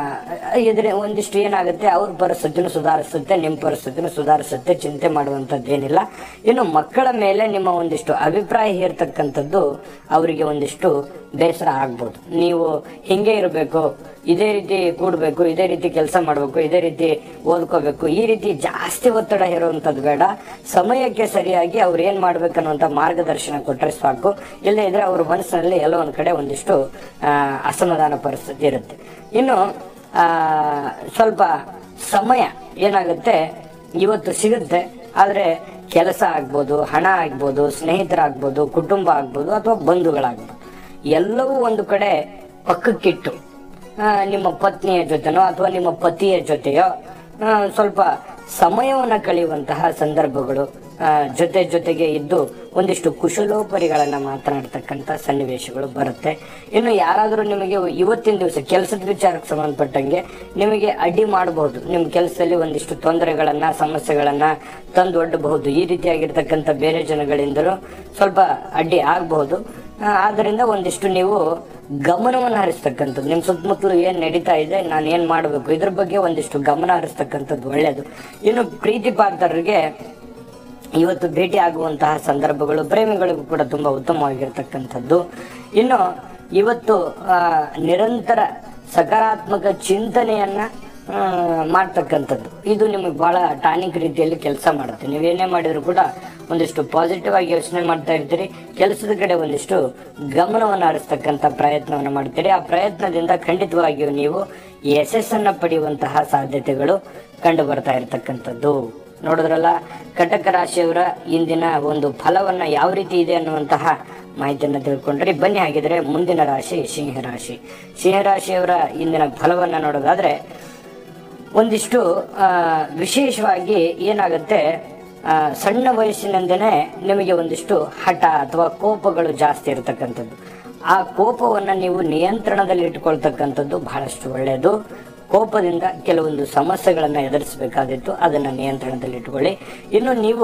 ಇದ್ರ ಒಂದಿಷ್ಟು ಏನಾಗುತ್ತೆ ಅವ್ರ ಪರಿಸ್ಥಿತಿನೂ ಸುಧಾರಿಸುತ್ತೆ ನಿಮ್ಮ ಪರಿಸ್ಥಿತಿನೂ ಸುಧಾರಿಸುತ್ತೆ ಚಿಂತೆ ಮಾಡುವಂಥದ್ದೇನಿಲ್ಲ ಇನ್ನು ಮಕ್ಕಳ ಮೇಲೆ ನಿಮ್ಮ ಒಂದಿಷ್ಟು ಅಭಿಪ್ರಾಯ ಇರ್ತಕ್ಕಂಥದ್ದು ಅವರಿಗೆ ಒಂದಿಷ್ಟು ಬೇಸರ ಆಗ್ಬೋದು ನೀವು ಹಿಂಗೆ ಇರಬೇಕು ಇದೇ ರೀತಿ ಕೂಡಬೇಕು ಇದೇ ರೀತಿ ಕೆಲಸ ಮಾಡಬೇಕು ಇದೇ ರೀತಿ ಓದ್ಕೋಬೇಕು ಈ ರೀತಿ ಜಾಸ್ತಿ ಒತ್ತಡ ಇರುವಂಥದ್ದು ಬೇಡ ಸಮಯಕ್ಕೆ ಸರಿಯಾಗಿ ಅವ್ರು ಏನ್ ಮಾಡ್ಬೇಕನ್ನುವಂಥ ಮಾರ್ಗದರ್ಶನ ಕೊಟ್ಟರೆ ಸಾಕು ಇಲ್ಲದೇ ಇದ್ರೆ ಅವ್ರ ಮನಸ್ಸಿನಲ್ಲಿ ಎಲ್ಲೋ ಒಂದ್ ಕಡೆ ಒಂದಿಷ್ಟು ಆ, ಅಸಮಾಧಾನ ಪರಿಸ್ಥಿತಿ ಇರುತ್ತೆ ಇನ್ನು ಆ, ಸ್ವಲ್ಪ ಸಮಯ ಏನಾಗುತ್ತೆ ಇವತ್ತು ಸಿಗುತ್ತೆ ಆದ್ರೆ ಕೆಲಸ ಆಗ್ಬೋದು ಹಣ ಆಗ್ಬೋದು ಸ್ನೇಹಿತರಾಗ್ಬೋದು ಕುಟುಂಬ ಆಗ್ಬೋದು ಅಥವಾ ಬಂಧುಗಳಾಗ್ಬೋದು ಎಲ್ಲವೂ ಒಂದು ಕಡೆ ಪಕ್ಕಕ್ಕಿಟ್ಟು ಆ, ನಿಮ್ಮ ಪತ್ನಿಯ ಜೊತೆನೋ ಅಥವಾ ನಿಮ್ಮ ಪತಿಯ ಜೊತೆಯೋ ಆ, ಸ್ವಲ್ಪ ಸಮಯವನ್ನು ಕಳೆಯುವಂತಹ ಸಂದರ್ಭಗಳು ಆ, ಜೊತೆ ಜೊತೆಗೆ ಇದ್ದು ಒಂದಿಷ್ಟು ಕುಶಲೋಪರಿಗಳನ್ನ ಮಾತನಾಡ್ತಕ್ಕಂಥ ಸನ್ನಿವೇಶಗಳು ಬರುತ್ತೆ ಇನ್ನು ಯಾರಾದರೂ ನಿಮಗೆ ಇವತ್ತಿನ ದಿವಸ ಕೆಲಸದ ವಿಚಾರಕ್ಕೆ ಸಂಬಂಧಪಟ್ಟಂಗೆ ನಿಮಗೆ ಅಡ್ಡಿ ಮಾಡಬಹುದು ನಿಮ್ಮ ಕೆಲಸದಲ್ಲಿ ಒಂದಿಷ್ಟು ತೊಂದರೆಗಳನ್ನ ಸಮಸ್ಯೆಗಳನ್ನ ತಂದೊಡ್ಡಬಹುದು ಈ ರೀತಿಯಾಗಿರ್ತಕ್ಕಂಥ ಬೇರೆ ಜನಗಳಿಂದಲೂ ಸ್ವಲ್ಪ ಅಡ್ಡಿ ಆಗಬಹುದು ಆ, ಆದ್ದರಿಂದ ಒಂದಿಷ್ಟು ನೀವು ಗಮನವನ್ನು ಹರಿಸ್ತಕ್ಕಂಥದ್ದು ನಿಮ್ಮ ಸುತ್ತಮುತ್ತಲು ಏನ್ ನಡೀತಾ ಇದೆ ನಾನು ಏನ್ ಮಾಡಬೇಕು ಇದ್ರ ಬಗ್ಗೆ ಒಂದಿಷ್ಟು ಗಮನ ಹರಿಸ್ತಕ್ಕಂಥದ್ದು ಒಳ್ಳೆಯದು ಇನ್ನು ಪ್ರೀತಿ ಪಾತ್ರರಿಗೆ ಇವತ್ತು ಭೇಟಿ ಆಗುವಂತಹ ಸಂದರ್ಭಗಳು ಪ್ರೇಮಿಗಳಿಗೂ ಕೂಡ ತುಂಬಾ ಉತ್ತಮವಾಗಿರ್ತಕ್ಕಂಥದ್ದು ಇನ್ನು ಇವತ್ತು ಆ, ನಿರಂತರ ಸಕಾರಾತ್ಮಕ ಚಿಂತನೆಯನ್ನ ಆ, ಮಾಡ್ತಕ್ಕಂಥದ್ದು ಇದು ನಿಮಗೆ ಬಹಳ ಟಾನಿಕ್ ರೀತಿಯಲ್ಲಿ ಕೆಲಸ ಮಾಡುತ್ತೆ ನೀವೇನೇ ಮಾಡಿದ್ರು ಕೂಡ ಒಂದಿಷ್ಟು ಪಾಸಿಟಿವ್ ಆಗಿ ಯೋಚನೆ ಮಾಡ್ತಾ ಇರ್ತೀರಿ ಕೆಲಸದ ಕಡೆ ಒಂದಿಷ್ಟು ಗಮನವನ್ನು ಹರಿಸ್ತಕ್ಕಂಥ ಪ್ರಯತ್ನವನ್ನು ಮಾಡ್ತೀರಿ ಆ ಪ್ರಯತ್ನದಿಂದ ಖಂಡಿತವಾಗಿಯೂ ನೀವು ಯಶಸ್ಸನ್ನ ಪಡೆಯುವಂತಹ ಸಾಧ್ಯತೆಗಳು ಕಂಡು ಬರ್ತಾ ಇರತಕ್ಕಂಥದ್ದು ನೋಡಿದ್ರಲ್ಲ ಕಟಕ ರಾಶಿಯವರ ಇಂದಿನ ಒಂದು ಫಲವನ್ನ ಯಾವ ರೀತಿ ಇದೆ ಅನ್ನುವಂತಹ ಮಾಹಿತಿಯನ್ನು ತಿಳ್ಕೊಂಡ್ರಿ ಬನ್ನಿ ಹಾಗಿದ್ರೆ ಮುಂದಿನ ರಾಶಿ ಸಿಂಹರಾಶಿ ಸಿಂಹರಾಶಿಯವರ ಇಂದಿನ ಫಲವನ್ನ ನೋಡೋದಾದ್ರೆ ಒಂದಿಷ್ಟು ಆ, ವಿಶೇಷವಾಗಿ ಏನಾಗುತ್ತೆ ಆ, ಸಣ್ಣ ವಯಸ್ಸಿನಿಂದನೇ ನಿಮಗೆ ಒಂದಿಷ್ಟು ಹಠ ಅಥವಾ ಕೋಪಗಳು ಜಾಸ್ತಿ ಇರತಕ್ಕಂಥದ್ದು ಆ ಕೋಪವನ್ನು ನೀವು ನಿಯಂತ್ರಣದಲ್ಲಿ ಇಟ್ಕೊಳ್ತಕ್ಕಂಥದ್ದು ಬಹಳಷ್ಟು ಒಳ್ಳೆಯದು ಕೋಪದಿಂದ ಕೆಲವೊಂದು ಸಮಸ್ಯೆಗಳನ್ನು ಎದುರಿಸಬೇಕಾದಿತ್ತು ಅದನ್ನು ನಿಯಂತ್ರಣದಲ್ಲಿ ಇಟ್ಕೊಳ್ಳಿ ಇನ್ನು ನೀವು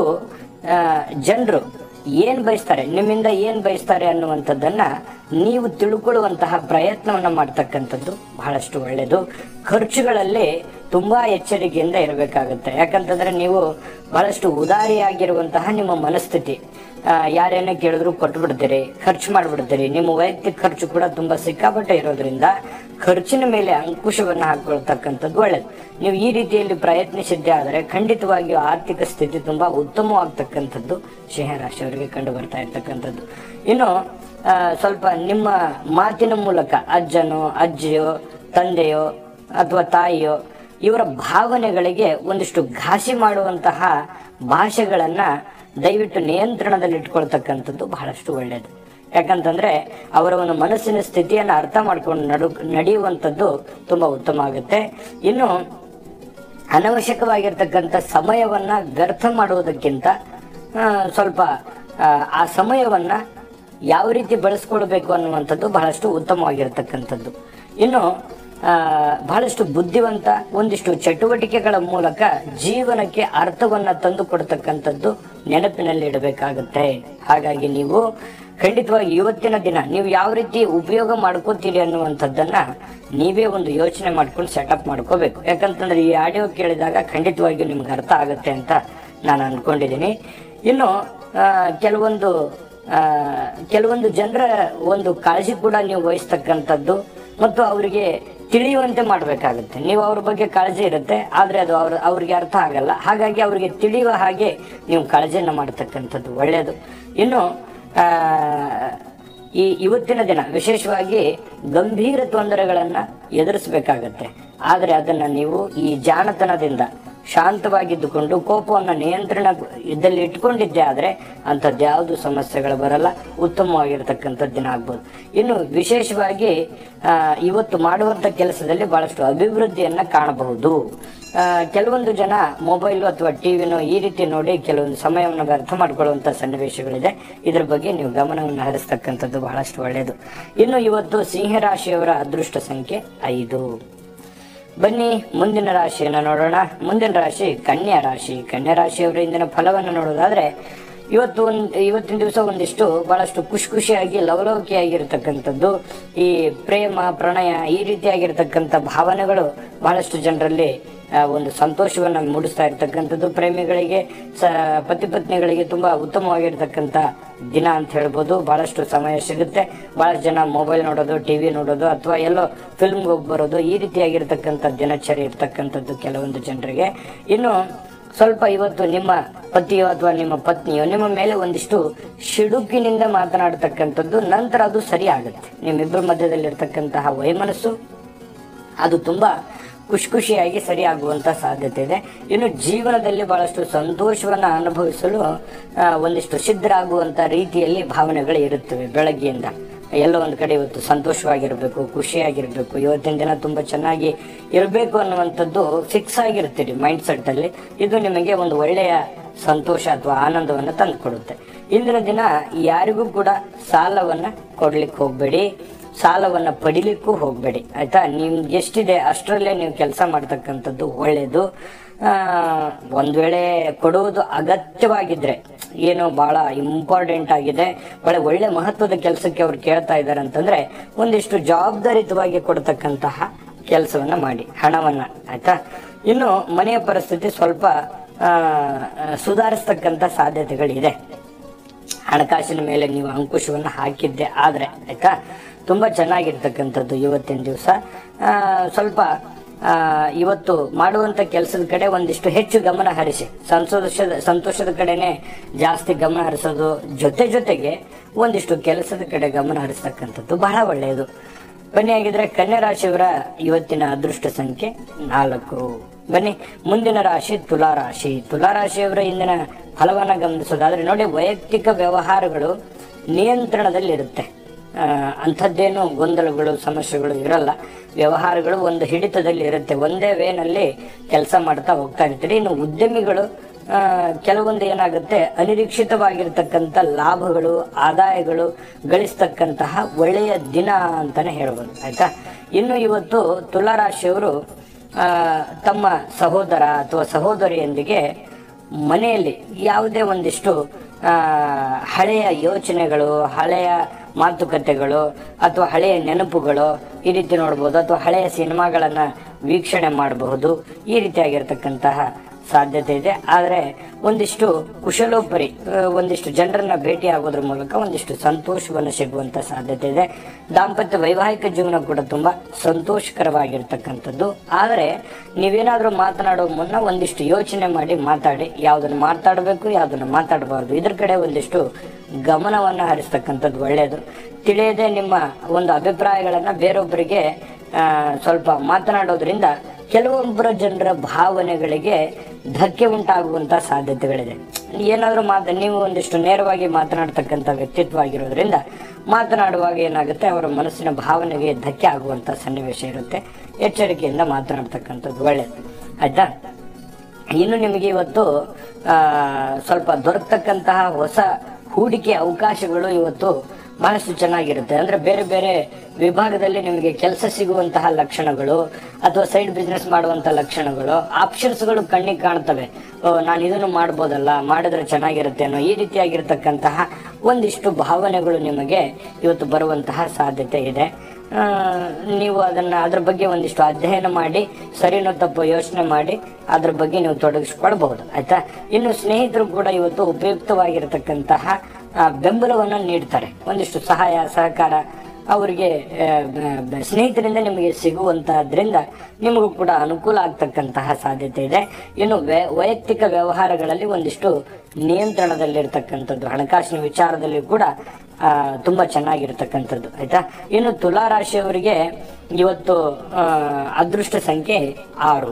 ಜನರು ಏನ್ ಬಯಸ್ತಾರೆ ನಿಮ್ಮಿಂದ ಏನ್ ಬಯಸ್ತಾರೆ ಅನ್ನುವಂಥದ್ದನ್ನ ನೀವು ತಿಳ್ಕೊಳ್ಳುವಂತಹ ಪ್ರಯತ್ನವನ್ನ ಮಾಡ್ತಕ್ಕಂಥದ್ದು ಬಹಳಷ್ಟು ಒಳ್ಳೆಯದು ಖರ್ಚುಗಳಲ್ಲಿ ತುಂಬಾ ಎಚ್ಚರಿಕೆಯಿಂದ ಇರಬೇಕಾಗುತ್ತೆ ಯಾಕಂತಂದ್ರೆ ನೀವು ಬಹಳಷ್ಟು ಉದಾರಿಯಾಗಿರುವಂತಹ ನಿಮ್ಮ ಮನಸ್ಥಿತಿ ಆ, ಯಾರೇನೇ ಕೇಳಿದ್ರು ಕೊಟ್ಟು ಬಿಡ್ತೀರಿ ಖರ್ಚು ಮಾಡಿಬಿಡ್ತೀರಿ ನಿಮ್ಮ ವೈಯಕ್ತಿಕ ಖರ್ಚು ಕೂಡ ತುಂಬಾ ಸಿಕ್ಕಾಪಟ್ಟೆ ಇರೋದ್ರಿಂದ ಖರ್ಚಿನ ಮೇಲೆ ಅಂಕುಶವನ್ನ ಹಾಕೊಳ್ತಕ್ಕಂಥದ್ದು ಒಳ್ಳೇದು ನೀವು ಈ ರೀತಿಯಲ್ಲಿ ಪ್ರಯತ್ನಿಸಿದ್ದೆ ಆದರೆ ಖಂಡಿತವಾಗಿಯೂ ಆರ್ಥಿಕ ಸ್ಥಿತಿ ತುಂಬಾ ಉತ್ತಮವಾಗ್ತಕ್ಕಂಥದ್ದು ಸಿಂಹರಾಶಿಯವರಿಗೆ ಕಂಡು ಬರ್ತಾ ಇರ್ತಕ್ಕಂಥದ್ದು ಇನ್ನು ಆ, ಸ್ವಲ್ಪ ನಿಮ್ಮ ಮಾತಿನ ಮೂಲಕ ಅಜ್ಜನೋ ಅಜ್ಜಿಯೋ ತಂದೆಯೋ ಅಥವಾ ತಾಯಿಯೋ ಇವರ ಭಾವನೆಗಳಿಗೆ ಒಂದಿಷ್ಟು ಘಾಸಿ ಮಾಡುವಂತಹ ಭಾಷೆಗಳನ್ನ ದಯವಿಟ್ಟು ನಿಯಂತ್ರಣದಲ್ಲಿ ಇಟ್ಕೊಳ್ತಕ್ಕಂಥದ್ದು ಬಹಳಷ್ಟು ಒಳ್ಳೆಯದು ಯಾಕಂತಂದ್ರೆ ಅವರ ಒಂದು ಮನಸ್ಸಿನ ಸ್ಥಿತಿಯನ್ನು ಅರ್ಥ ಮಾಡ್ಕೊಂಡು ನಡು ನಡೆಯುವಂಥದ್ದು ತುಂಬಾ ಉತ್ತಮ ಆಗುತ್ತೆ ಇನ್ನು ಅನವಶ್ಯಕವಾಗಿರ್ತಕ್ಕಂಥ ಸಮಯವನ್ನ ವ್ಯರ್ಥ ಮಾಡುವುದಕ್ಕಿಂತ ಆ, ಸ್ವಲ್ಪ ಆ, ಆ ಸಮಯವನ್ನ ಯಾವ ರೀತಿ ಬಳಸ್ಕೊಳ್ಬೇಕು ಅನ್ನುವಂಥದ್ದು ಬಹಳಷ್ಟು ಉತ್ತಮವಾಗಿರ್ತಕ್ಕಂಥದ್ದು ಇನ್ನು ಆ, ಬಹಳಷ್ಟು ಬುದ್ಧಿವಂತ ಒಂದಿಷ್ಟು ಚಟುವಟಿಕೆಗಳ ಮೂಲಕ ಜೀವನಕ್ಕೆ ಅರ್ಥವನ್ನ ತಂದು ಕೊಡ್ತಕ್ಕಂಥದ್ದು ನೆನಪಿನಲ್ಲಿ ಇಡಬೇಕಾಗುತ್ತೆ ಹಾಗಾಗಿ ನೀವು ಖಂಡಿತವಾಗಿ ಇವತ್ತಿನ ದಿನ ನೀವು ಯಾವ ರೀತಿ ಉಪಯೋಗ ಮಾಡ್ಕೋತೀರಿ ಅನ್ನುವಂಥದ್ದನ್ನ ನೀವೇ ಒಂದು ಯೋಚನೆ ಮಾಡ್ಕೊಂಡು ಸೆಟಪ್ ಮಾಡ್ಕೋಬೇಕು ಯಾಕಂತಂದ್ರೆ ಈ ಆಡಿಯೋ ಕೇಳಿದಾಗ ಖಂಡಿತವಾಗಿಯೂ ನಿಮ್ಗೆ ಅರ್ಥ ಆಗುತ್ತೆ ಅಂತ ನಾನು ಅನ್ಕೊಂಡಿದ್ದೀನಿ ಇನ್ನು ಆ, ಕೆಲವೊಂದು ಆ, ಕೆಲವೊಂದು ಜನರ ಒಂದು ಕಾಳಜಿ ಕೂಡ ನೀವು ವಹಿಸ್ತಕ್ಕಂಥದ್ದು ಮತ್ತು ಅವರಿಗೆ ತಿಳಿಯುವಂತೆ ಮಾಡಬೇಕಾಗುತ್ತೆ ನೀವು ಅವ್ರ ಬಗ್ಗೆ ಕಾಳಜಿ ಇರುತ್ತೆ ಆದರೆ ಅದು ಅವ್ರ ಅವ್ರಿಗೆ ಅರ್ಥ ಆಗಲ್ಲ ಹಾಗಾಗಿ ಅವರಿಗೆ ತಿಳಿಯುವ ಹಾಗೆ ನೀವು ಕಾಳಜಿಯನ್ನು ಮಾಡ್ತಕ್ಕಂಥದ್ದು ಒಳ್ಳೆಯದು ಇನ್ನು ಆ, ಈ ಇವತ್ತಿನ ದಿನ ವಿಶೇಷವಾಗಿ ಗಂಭೀರ ತೊಂದರೆಗಳನ್ನ ಎದುರಿಸಬೇಕಾಗತ್ತೆ ಆದರೆ ಅದನ್ನ ನೀವು ಈ ಜಾಣತನದಿಂದ ಶಾಂತವಾಗಿದ್ದುಕೊಂಡು ಕೋಪವನ್ನು ನಿಯಂತ್ರಣ ಇದ್ದಲ್ಲಿ ಇಟ್ಕೊಂಡಿದ್ದೆ ಆದ್ರೆ ಅಂಥದ್ದು ಯಾವುದು ಸಮಸ್ಯೆಗಳು ಬರಲ್ಲ ಉತ್ತಮವಾಗಿರ್ತಕ್ಕಂಥ ದಿನ ಆಗ್ಬೋದು ಇನ್ನು ವಿಶೇಷವಾಗಿ ಆ, ಇವತ್ತು ಮಾಡುವಂತ ಕೆಲಸದಲ್ಲಿ ಬಹಳಷ್ಟು ಅಭಿವೃದ್ಧಿಯನ್ನ ಕಾಣಬಹುದು ಆ, ಕೆಲವೊಂದು ಜನ ಮೊಬೈಲು ಅಥವಾ ಟಿವಿನೋ ಈ ರೀತಿ ನೋಡಿ ಕೆಲವೊಂದು ಸಮಯವನ್ನು ವ್ಯರ್ಥ ಮಾಡಿಕೊಳ್ಳುವಂತ ಸನ್ನಿವೇಶಗಳಿದೆ ಇದ್ರ ಬಗ್ಗೆ ನೀವು ಗಮನವನ್ನು ಹರಿಸ್ತಕ್ಕಂಥದ್ದು ಬಹಳಷ್ಟು ಒಳ್ಳೆಯದು ಇನ್ನು ಇವತ್ತು ಸಿಂಹರಾಶಿಯವರ ಅದೃಷ್ಟ ಸಂಖ್ಯೆ ಐದು ಬನ್ನಿ ಮುಂದಿನ ರಾಶಿಯನ್ನು ನೋಡೋಣ ಮುಂದಿನ ರಾಶಿ ಕನ್ಯಾ ರಾಶಿ ಕನ್ಯಾ ರಾಶಿಯವರ ಇಂದಿನ ಫಲವನ್ನು ನೋಡೋದಾದ್ರೆ ಇವತ್ತು ಒಂದ್ ಇವತ್ತಿನ ದಿವಸ ಒಂದಿಷ್ಟು ಬಹಳಷ್ಟು ಖುಷಿ ಖುಷಿಯಾಗಿ ಲವಲವಿಕೆಯಾಗಿರ್ತಕ್ಕಂಥದ್ದು ಈ ಪ್ರೇಮ ಪ್ರಣಯ ಈ ರೀತಿಯಾಗಿರ್ತಕ್ಕಂಥ ಭಾವನೆಗಳು ಬಹಳಷ್ಟು ಜನರಲ್ಲಿ ಆ, ಒಂದು ಸಂತೋಷವನ್ನ ಮೂಡಿಸ್ತಾ ಇರ್ತಕ್ಕಂಥದ್ದು ಪ್ರೇಮಿಗಳಿಗೆ ಸ ಪತಿ ಪತ್ನಿಗಳಿಗೆ ತುಂಬಾ ಉತ್ತಮವಾಗಿರ್ತಕ್ಕಂಥ ದಿನ ಅಂತ ಹೇಳ್ಬೋದು ಬಹಳಷ್ಟು ಸಮಯ ಸಿಗುತ್ತೆ ಬಹಳಷ್ಟು ಜನ ಮೊಬೈಲ್ ನೋಡೋದು ಟಿವಿ ನೋಡೋದು ಅಥವಾ ಎಲ್ಲೋ ಫಿಲ್ಮ್ಗೆ ಹೋಗಿ ಬರೋದು ಈ ರೀತಿಯಾಗಿರ್ತಕ್ಕಂಥ ದಿನಚರಿ ಇರ್ತಕ್ಕಂಥದ್ದು ಕೆಲವೊಂದು ಜನರಿಗೆ ಇನ್ನು ಸ್ವಲ್ಪ ಇವತ್ತು ನಿಮ್ಮ ಪತಿಯೋ ಅಥವಾ ನಿಮ್ಮ ಪತ್ನಿಯೋ ನಿಮ್ಮ ಮೇಲೆ ಒಂದಿಷ್ಟು ಸಿಡುಕಿನಿಂದ ಮಾತನಾಡ್ತಕ್ಕಂಥದ್ದು ನಂತರ ಅದು ಸರಿ ಆಗುತ್ತೆ ನಿಮ್ಮಿಬ್ಬರ ಮಧ್ಯದಲ್ಲಿ ಇರ್ತಕ್ಕಂತಹ ವೈಮನಸ್ಸು ಅದು ತುಂಬಾ ಖುಷಿ ಖುಷಿಯಾಗಿ ಸರಿಯಾಗುವಂತ ಸಾಧ್ಯತೆ ಇದೆ ಇನ್ನು ಜೀವನದಲ್ಲಿ ಬಹಳಷ್ಟು ಸಂತೋಷವನ್ನ ಅನುಭವಿಸಲು ಆ, ಒಂದಿಷ್ಟು ಸಿದ್ಧರಾಗುವಂತ ರೀತಿಯಲ್ಲಿ ಭಾವನೆಗಳು ಇರುತ್ತವೆ ಬೆಳಗ್ಗೆಯಿಂದ ಎಲ್ಲೋ ಒಂದು ಕಡೆ ಇವತ್ತು ಸಂತೋಷವಾಗಿರ್ಬೇಕು ಖುಷಿಯಾಗಿರ್ಬೇಕು ಇವತ್ತಿನ ದಿನ ತುಂಬಾ ಚೆನ್ನಾಗಿ ಇರಬೇಕು ಅನ್ನುವಂಥದ್ದು ಫಿಕ್ಸ್ ಆಗಿರ್ತೀರಿ ಮೈಂಡ್ ಸೆಟ್ ಅಲ್ಲಿ ಇದು ನಿಮಗೆ ಒಂದು ಒಳ್ಳೆಯ ಸಂತೋಷ ಅಥವಾ ಆನಂದವನ್ನು ತಂದು ಕೊಡುತ್ತೆ ಇಂದಿನ ದಿನ ಯಾರಿಗೂ ಕೂಡ ಸಾಲವನ್ನ ಕೊಡ್ಲಿಕ್ಕೆ ಹೋಗ್ಬೇಡಿ ಸಾಲವನ್ನ ಪಡಿಲಿಕ್ಕೂ ಹೋಗ್ಬೇಡಿ ಆಯ್ತಾ ನಿಮ್ಗೆ ಎಷ್ಟಿದೆ ಅಷ್ಟರಲ್ಲೇ ನೀವು ಕೆಲಸ ಮಾಡ್ತಕ್ಕಂಥದ್ದು ಒಳ್ಳೇದು ಆ, ಒಂದ್ ವೇಳೆ ಕೊಡುವುದು ಅಗತ್ಯವಾಗಿದ್ರೆ ಏನು ಬಹಳ ಇಂಪಾರ್ಟೆಂಟ್ ಆಗಿದೆ ಒಳ್ಳೆ ಒಳ್ಳೆ ಮಹತ್ವದ ಕೆಲಸಕ್ಕೆ ಅವ್ರು ಕೇಳ್ತಾ ಇದ್ದಾರೆ ಅಂತಂದ್ರೆ ಒಂದಿಷ್ಟು ಜವಾಬ್ದಾರಿತವಾಗಿ ಕೊಡ್ತಕ್ಕಂತಹ ಕೆಲಸವನ್ನ ಮಾಡಿ ಹಣವನ್ನ ಆಯ್ತಾ ಇನ್ನು ಮನೆಯ ಪರಿಸ್ಥಿತಿ ಸ್ವಲ್ಪ ಆ, ಸುಧಾರಿಸ್ತಕ್ಕಂಥ ಸಾಧ್ಯತೆಗಳಿದೆ ಹಣಕಾಸಿನ ಮೇಲೆ ನೀವು ಅಂಕುಶವನ್ನು ಹಾಕಿದ್ದೆ ಆದ್ರೆ ಆಯ್ತಾ ತುಂಬಾ ಚೆನ್ನಾಗಿರ್ತಕ್ಕಂಥದ್ದು ಇವತ್ತಿನ ದಿವಸ ಸ್ವಲ್ಪ ಆ, ಇವತ್ತು ಮಾಡುವಂತ ಕೆಲಸದ ಕಡೆ ಒಂದಿಷ್ಟು ಹೆಚ್ಚು ಗಮನ ಹರಿಸಿ ಸಂತೋಷದ ಸಂತೋಷದ ಕಡೆನೆ ಜಾಸ್ತಿ ಗಮನ ಹರಿಸೋದು ಜೊತೆ ಜೊತೆಗೆ ಒಂದಿಷ್ಟು ಕೆಲಸದ ಕಡೆ ಗಮನ ಹರಿಸ್ತಕ್ಕಂಥದ್ದು ಬಹಳ ಒಳ್ಳೆಯದು ಬನ್ನಿ ಹಾಗಿದ್ರೆ ಕನ್ಯಾ ರಾಶಿಯವರ ಇವತ್ತಿನ ಅದೃಷ್ಟ ಸಂಖ್ಯೆ ನಾಲ್ಕು ಬನ್ನಿ ಮುಂದಿನ ರಾಶಿ ತುಲಾ ರಾಶಿ ತುಲಾ ರಾಶಿಯವರ ಇಂದಿನ ಫಲವನ್ನ ಗಮನಿಸೋದಾದ್ರೆ ನೋಡಿ ವೈಯಕ್ತಿಕ ವ್ಯವಹಾರಗಳು ನಿಯಂತ್ರಣದಲ್ಲಿರುತ್ತೆ ಆ, ಅಂಥದ್ದೇನು ಗೊಂದಲಗಳು ಸಮಸ್ಯೆಗಳು ಇರಲ್ಲ ವ್ಯವಹಾರಗಳು ಒಂದು ಹಿಡಿತದಲ್ಲಿ ಇರುತ್ತೆ ಒಂದೇ ವೇನಲ್ಲಿ ಕೆಲಸ ಮಾಡ್ತಾ ಹೋಗ್ತಾ ಇರ್ತೀರಿ ಇನ್ನು ಉದ್ಯಮಿಗಳು ಆ, ಕೆಲವೊಂದು ಏನಾಗುತ್ತೆ ಅನಿರೀಕ್ಷಿತವಾಗಿರ್ತಕ್ಕಂಥ ಲಾಭಗಳು ಆದಾಯಗಳು ಗಳಿಸ್ತಕ್ಕಂತಹ ಒಳ್ಳೆಯ ದಿನ ಅಂತಾನೆ ಹೇಳ್ಬೋದು ಆಯ್ತಾ ಇನ್ನು ಇವತ್ತು ತುಲಾ ರಾಶಿಯವರು ಆ, ತಮ್ಮ ಸಹೋದರ ಅಥವಾ ಸಹೋದರಿಯೊಂದಿಗೆ ಮನೆಯಲ್ಲಿ ಯಾವುದೇ ಒಂದಿಷ್ಟು ಆ, ಹಳೆಯ ಯೋಚನೆಗಳು ಹಳೆಯ ಮಾತುಕತೆಗಳು ಅಥವಾ ಹಳೆಯ ನೆನಪುಗಳು ಈ ರೀತಿ ನೋಡ್ಬೋದು ಅಥವಾ ಹಳೆಯ ಸಿನಿಮಾಗಳನ್ನ ವೀಕ್ಷಣೆ ಮಾಡಬಹುದು ಈ ರೀತಿಯಾಗಿರ್ತಕ್ಕಂತಹ ಸಾಧ್ಯತೆ ಇದೆ ಆದರೆ ಒಂದಿಷ್ಟು ಕುಶಲೋಪರಿ ಆ, ಒಂದಿಷ್ಟು ಜನರನ್ನ ಭೇಟಿ ಆಗೋದ್ರ ಮೂಲಕ ಒಂದಿಷ್ಟು ಸಂತೋಷವನ್ನು ಸಿಗುವಂತ ಸಾಧ್ಯತೆ ಇದೆ ದಾಂಪತ್ಯ ವೈವಾಹಿಕ ಜೀವನ ಕೂಡ ತುಂಬಾ ಸಂತೋಷಕರವಾಗಿರ್ತಕ್ಕಂಥದ್ದು ಆದರೆ ನೀವೇನಾದ್ರೂ ಮಾತನಾಡೋ ಮುನ್ನ ಒಂದಿಷ್ಟು ಯೋಚನೆ ಮಾಡಿ ಮಾತಾಡಿ ಯಾವ್ದನ್ನ ಮಾತಾಡಬೇಕು ಯಾವ್ದನ್ನ ಮಾತಾಡಬಾರ್ದು ಇದ್ರ ಕಡೆ ಒಂದಿಷ್ಟು ಗಮನವನ್ನ ಹರಿಸ್ತಕ್ಕಂಥದ್ದು ಒಳ್ಳೆಯದು ತಿಳಿಯದೆ ನಿಮ್ಮ ಒಂದು ಅಭಿಪ್ರಾಯಗಳನ್ನ ಬೇರೊಬ್ಬರಿಗೆ ಆ, ಸ್ವಲ್ಪ ಮಾತನಾಡೋದ್ರಿಂದ ಕೆಲವೊಬ್ಬರ ಜನರ ಭಾವನೆಗಳಿಗೆ ಧಕ್ಕೆ ಉಂಟಾಗುವಂತ ಸಾಧ್ಯತೆಗಳಿದೆ ಏನಾದರೂ ಮಾತ ನೀವು ಒಂದಿಷ್ಟು ನೇರವಾಗಿ ಮಾತನಾಡ್ತಕ್ಕಂಥ ವ್ಯಕ್ತಿತ್ವ ಆಗಿರೋದ್ರಿಂದ ಮಾತನಾಡುವಾಗ ಏನಾಗುತ್ತೆ ಅವರ ಮನಸ್ಸಿನ ಭಾವನೆಗೆ ಧಕ್ಕೆ ಆಗುವಂತ ಸನ್ನಿವೇಶ ಇರುತ್ತೆ ಎಚ್ಚರಿಕೆಯಿಂದ ಮಾತನಾಡ್ತಕ್ಕಂಥದ್ದು ಒಳ್ಳೆಯದು ಆಯ್ತಾ ಇನ್ನು ನಿಮಗೆ ಇವತ್ತು ಆ, ಸ್ವಲ್ಪ ದೊರಕತಕ್ಕಂತಹ ಹೊಸ ಹೂಡಿಕೆ ಅವಕಾಶಗಳು ಇವತ್ತು ಬಹಳಷ್ಟು ಚೆನ್ನಾಗಿರುತ್ತೆ ಅಂದ್ರೆ ಬೇರೆ ಬೇರೆ ವಿಭಾಗದಲ್ಲಿ ನಿಮಗೆ ಕೆಲಸ ಸಿಗುವಂತಹ ಲಕ್ಷಣಗಳು ಅಥವಾ ಸೈಡ್ ಬಿಸ್ನೆಸ್ ಮಾಡುವಂತಹ ಲಕ್ಷಣಗಳು ಆಪ್ಷನ್ಸ್ಗಳು ಕಣ್ಣಿಗೆ ಕಾಣ್ತವೆ ಓ, ನಾನು ಇದನ್ನು ಮಾಡ್ಬೋದಲ್ಲ ಮಾಡಿದ್ರೆ ಚೆನ್ನಾಗಿರುತ್ತೆ ಅನ್ನೋ ಈ ರೀತಿಯಾಗಿರ್ತಕ್ಕಂತಹ ಒಂದಿಷ್ಟು ಭಾವನೆಗಳು ನಿಮಗೆ ಇವತ್ತು ಬರುವಂತಹ ಸಾಧ್ಯತೆ ಇದೆ ಆ, ನೀವು ಅದನ್ನ ಅದ್ರ ಬಗ್ಗೆ ಒಂದಿಷ್ಟು ಅಧ್ಯಯನ ಮಾಡಿ ಸರಿನೋ ತಪ್ಪು ಯೋಚನೆ ಮಾಡಿ ಅದ್ರ ಬಗ್ಗೆ ನೀವು ತೊಡಗಿಸ್ಕೊಳ್ಬಹುದು ಆಯ್ತಾ ಇನ್ನು ಸ್ನೇಹಿತರು ಕೂಡ ಇವತ್ತು ಉಪಯುಕ್ತವಾಗಿರತಕ್ಕಂತಹ ಆ, ಬೆಂಬಲವನ್ನ ನೀಡ್ತಾರೆ ಒಂದಿಷ್ಟು ಸಹಾಯ ಸಹಕಾರ ಅವರಿಗೆ ಆ, ಬ- ಬ- ಸ್ನೇಹಿತರಿಂದ ನಿಮಗೆ ಸಿಗುವಂತಹದ್ರಿಂದ ನಿಮಗೂ ಕೂಡ ಅನುಕೂಲ ಆಗ್ತಕ್ಕಂತಹ ಸಾಧ್ಯತೆ ಇದೆ ಇನ್ನು ವ್ಯ- ವೈಯಕ್ತಿಕ ವ್ಯವಹಾರಗಳಲ್ಲಿ ಒಂದಿಷ್ಟು ನಿಯಂತ್ರಣದಲ್ಲಿರ್ತಕ್ಕಂಥದ್ದು ಹಣಕಾಸಿನ ವಿಚಾರದಲ್ಲಿ ಕೂಡ ಆ, ತುಂಬಾ ಚೆನ್ನಾಗಿರ್ತಕ್ಕಂಥದ್ದು ಆಯ್ತಾ ಇನ್ನು ತುಲಾ ರಾಶಿಯವರಿಗೆ ಇವತ್ತು ಆ, ಅದೃಷ್ಟ ಸಂಖ್ಯೆ ಆರು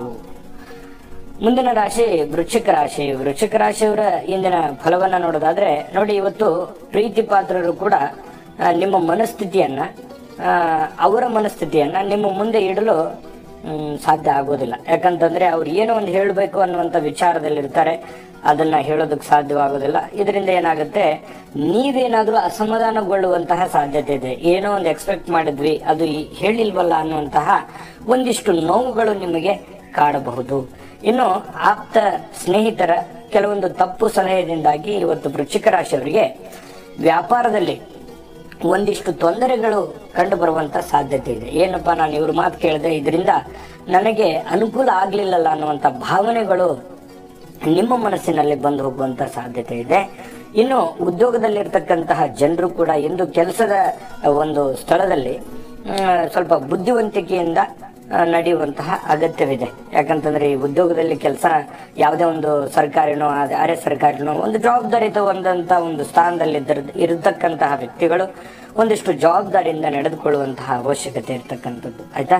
ಮುಂದಿನ ರಾಶಿ ವೃಶ್ಚಿಕ ರಾಶಿ ವೃಶ್ಚಿಕ ರಾಶಿಯವರ ಇಂದಿನ ಫಲವನ್ನ ನೋಡೋದಾದ್ರೆ ನೋಡಿ ಇವತ್ತು ಪ್ರೀತಿ ಪಾತ್ರರು ಕೂಡ ಆ, ನಿಮ್ಮ ಮನಸ್ಥಿತಿಯನ್ನ ಆ, ಅವರ ಮನಸ್ಥಿತಿಯನ್ನ ನಿಮ್ಮ ಮುಂದೆ ಇಡಲು ಮ್, ಸಾಧ್ಯ ಆಗೋದಿಲ್ಲ ಯಾಕಂತಂದ್ರೆ ಅವ್ರು ಏನೋ ಒಂದು ಹೇಳಬೇಕು ಅನ್ನುವಂಥ ವಿಚಾರದಲ್ಲಿರ್ತಾರೆ ಅದನ್ನ ಹೇಳೋದಕ್ಕೆ ಸಾಧ್ಯವಾಗೋದಿಲ್ಲ ಇದರಿಂದ ಏನಾಗುತ್ತೆ ನೀವೇನಾದ್ರೂ ಅಸಮಾಧಾನಗೊಳ್ಳುವಂತಹ ಸಾಧ್ಯತೆ ಇದೆ ಏನೋ ಒಂದು ಎಕ್ಸ್ಪೆಕ್ಟ್ ಮಾಡಿದ್ವಿ ಅದು ಈ- ಹೇಳಿಲ್ವಲ್ಲ ಅನ್ನುವಂತಹ ಒಂದಿಷ್ಟು ನೋವುಗಳು ನಿಮಗೆ ಕಾಡಬಹುದು ಇನ್ನು ಆಪ್ತ ಸ್ನೇಹಿತರ ಕೆಲವೊಂದು ತಪ್ಪು ಸಲಹೆಯಿಂದಾಗಿ ಇವತ್ತು ವೃಶ್ಚಿಕ ರಾಶಿಯವರಿಗೆ ವ್ಯಾಪಾರದಲ್ಲಿ ಒಂದಿಷ್ಟು ತೊಂದರೆಗಳು ಕಂಡು ಬರುವಂತ ಸಾಧ್ಯತೆ ಇದೆ ಏನಪ್ಪಾ ನಾನು ಇವ್ರ ಮಾತು ಕೇಳಿದೆ ಇದರಿಂದ ನನಗೆ ಅನುಕೂಲ ಆಗ್ಲಿಲ್ಲಲ್ಲ ಅನ್ನುವಂತ ಭಾವನೆಗಳು ನಿಮ್ಮ ಮನಸ್ಸಿನಲ್ಲಿ ಬಂದು ಹೋಗುವಂತ ಸಾಧ್ಯತೆ ಇದೆ ಇನ್ನು ಉದ್ಯೋಗದಲ್ಲಿರ್ತಕ್ಕಂತಹ ಜನರು ಕೂಡ ಇಂದು ಕೆಲಸದ ಒಂದು ಸ್ಥಳದಲ್ಲಿ ಮ್, ಸ್ವಲ್ಪ ಬುದ್ಧಿವಂತಿಕೆಯಿಂದ ಆ, ನಡೆಯುವಂತಹ ಅಗತ್ಯವಿದೆ ಯಾಕಂತಂದ್ರೆ ಈ ಉದ್ಯೋಗದಲ್ಲಿ ಕೆಲಸ ಯಾವುದೇ ಒಂದು ಸರ್ಕಾರಿನೋ ಅದ್- ಅರೆ ಸರ್ಕಾರಿನೋ ಒಂದು ಜವಾಬ್ದಾರಿತ ಒಂದಂತ ಒಂದು ಸ್ಥಾನದಲ್ಲಿ ಇದ್ದ- ಇರತಕ್ಕಂತಹ ವ್ಯಕ್ತಿಗಳು ಒಂದಿಷ್ಟು ಜವಾಬ್ದಾರಿಯಿಂದ ನಡೆದುಕೊಳ್ಳುವಂತಹ ಅವಶ್ಯಕತೆ ಇರ್ತಕ್ಕಂಥದ್ದು ಆಯ್ತಾ